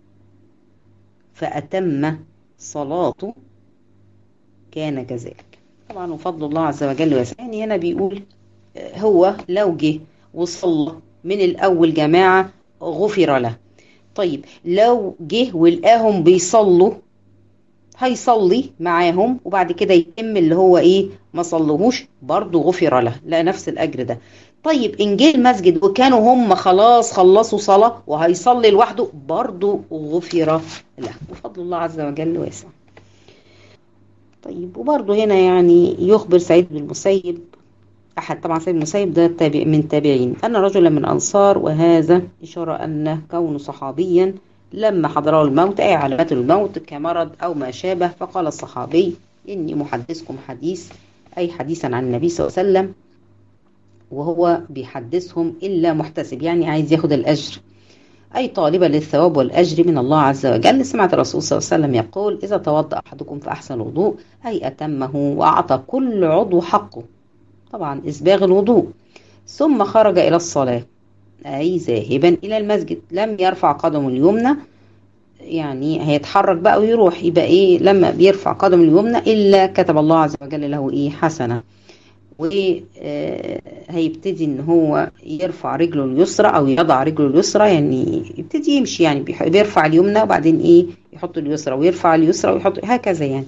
فأتم صلاته كان كذلك طبعا وفضل الله عز وجل وسعني هنا بيقول هو لو جه وصلى من الأول جماعة غفر له طيب لو جه ولقاهم بيصلوا هيصلي معاهم وبعد كده يتم اللي هو ايه ما صلوهوش برضه غفر له لا نفس الاجر ده طيب ان جه المسجد وكانوا هم خلاص خلصوا صلاه وهيصلي لوحده برضه غفر له وفضل الله عز وجل واسع طيب وبرضه هنا يعني يخبر سعيد بن المسيب احد طبعا سيد المسيب ده تابع من تابعين ان رجلا من انصار وهذا اشاره ان كونه صحابيا لما حضره الموت أي علامات الموت كمرض أو ما شابه فقال الصحابي إني محدثكم حديث أي حديثا عن النبي صلى الله عليه وسلم وهو بيحدثهم إلا محتسب يعني عايز ياخد الأجر أي طالبا للثواب والأجر من الله عز وجل سمعت الرسول صلى الله عليه وسلم يقول إذا توضأ أحدكم فأحسن الوضوء أي أتمه وأعطى كل عضو حقه طبعا إسباغ الوضوء ثم خرج إلى الصلاة أي ذاهبا إلى المسجد لم يرفع قدمه اليمنى يعني هيتحرك بقى ويروح يبقى إيه لما بيرفع قدمه اليمنى إلا كتب الله عز وجل له إيه حسنة وهيبتدي ان هو يرفع رجله اليسرى او يضع رجله اليسرى يعني يبتدي يمشي يعني بيرفع اليمنى وبعدين ايه يحط اليسرى ويرفع اليسرى ويحط هكذا يعني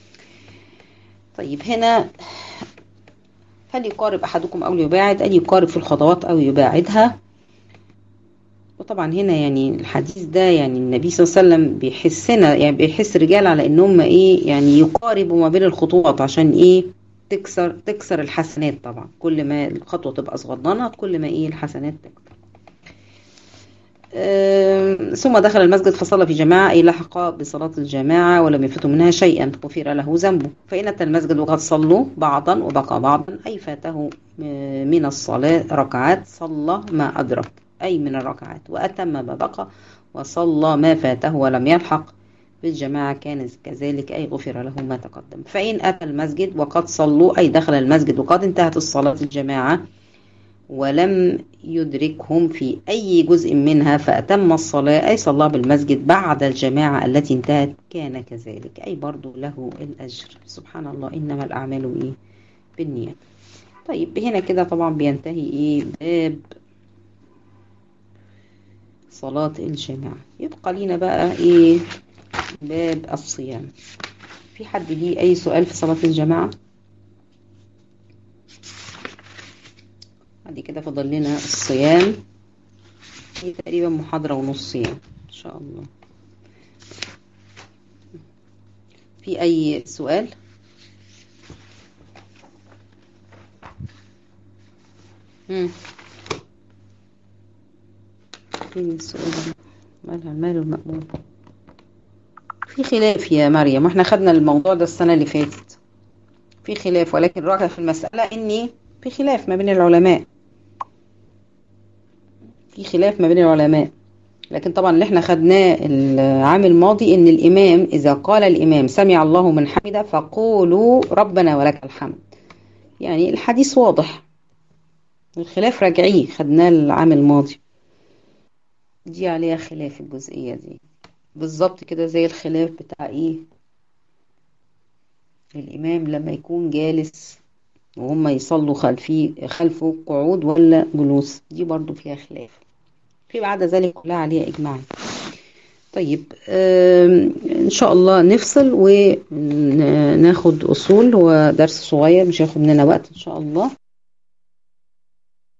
طيب هنا هل يقارب احدكم او يباعد هل يقارب في الخطوات او يباعدها وطبعا هنا يعني الحديث ده يعني النبي صلى الله عليه وسلم بيحسنا يعني بيحس الرجال على ان هم ايه يعني يقاربوا ما بين الخطوات عشان ايه تكسر تكسر الحسنات طبعا كل ما الخطوه تبقى صغننه كل ما ايه الحسنات تكتر ثم دخل المسجد فصلى في جماعة أي لحق بصلاة الجماعة ولم يفته منها شيئا غفر له ذنبه فإن أتى المسجد وقد صلوا بعضا وبقى بعضا أي فاته من الصلاة ركعات صلى ما أدرك أي من الركعات وأتم ما بقى وصلى ما فاته ولم يلحق بالجماعة كان كذلك أي غفر له ما تقدم فإن أتى المسجد وقد صلوا أي دخل المسجد وقد انتهت الصلاة الجماعة ولم يدركهم في أي جزء منها فأتم الصلاة أي صلى بالمسجد بعد الجماعة التي انتهت كان كذلك أي برضو له الأجر سبحان الله إنما الأعمال إيه بالنية طيب هنا كده طبعا بينتهي إيه باب صلاة الجماعة يبقى لينا بقى إيه باب الصيام في حد ليه أي سؤال في صلاة الجماعة بعد كده فضل لنا الصيام هي تقريبا محاضرة ونص صيام إن شاء الله في أي سؤال مم. فين السؤال مالها المال المأمون في خلاف يا مريم واحنا خدنا الموضوع ده السنة اللي فاتت في خلاف ولكن الراجع في المسألة اني في خلاف ما بين العلماء في خلاف ما بين العلماء لكن طبعا اللي احنا خدناه العام الماضي ان الامام اذا قال الامام سمع الله من حمده فقولوا ربنا ولك الحمد يعني الحديث واضح الخلاف راجعيه خدناه العام الماضي دي عليها خلاف الجزئية دي بالظبط كده زي الخلاف بتاع ايه الامام لما يكون جالس وهم يصلوا خلفيه خلفه قعود ولا جلوس دي برضو فيها خلاف في بعد ذلك كلها عليها اجماع طيب ان شاء الله نفصل وناخد اصول هو درس صغير مش هياخد مننا وقت ان شاء الله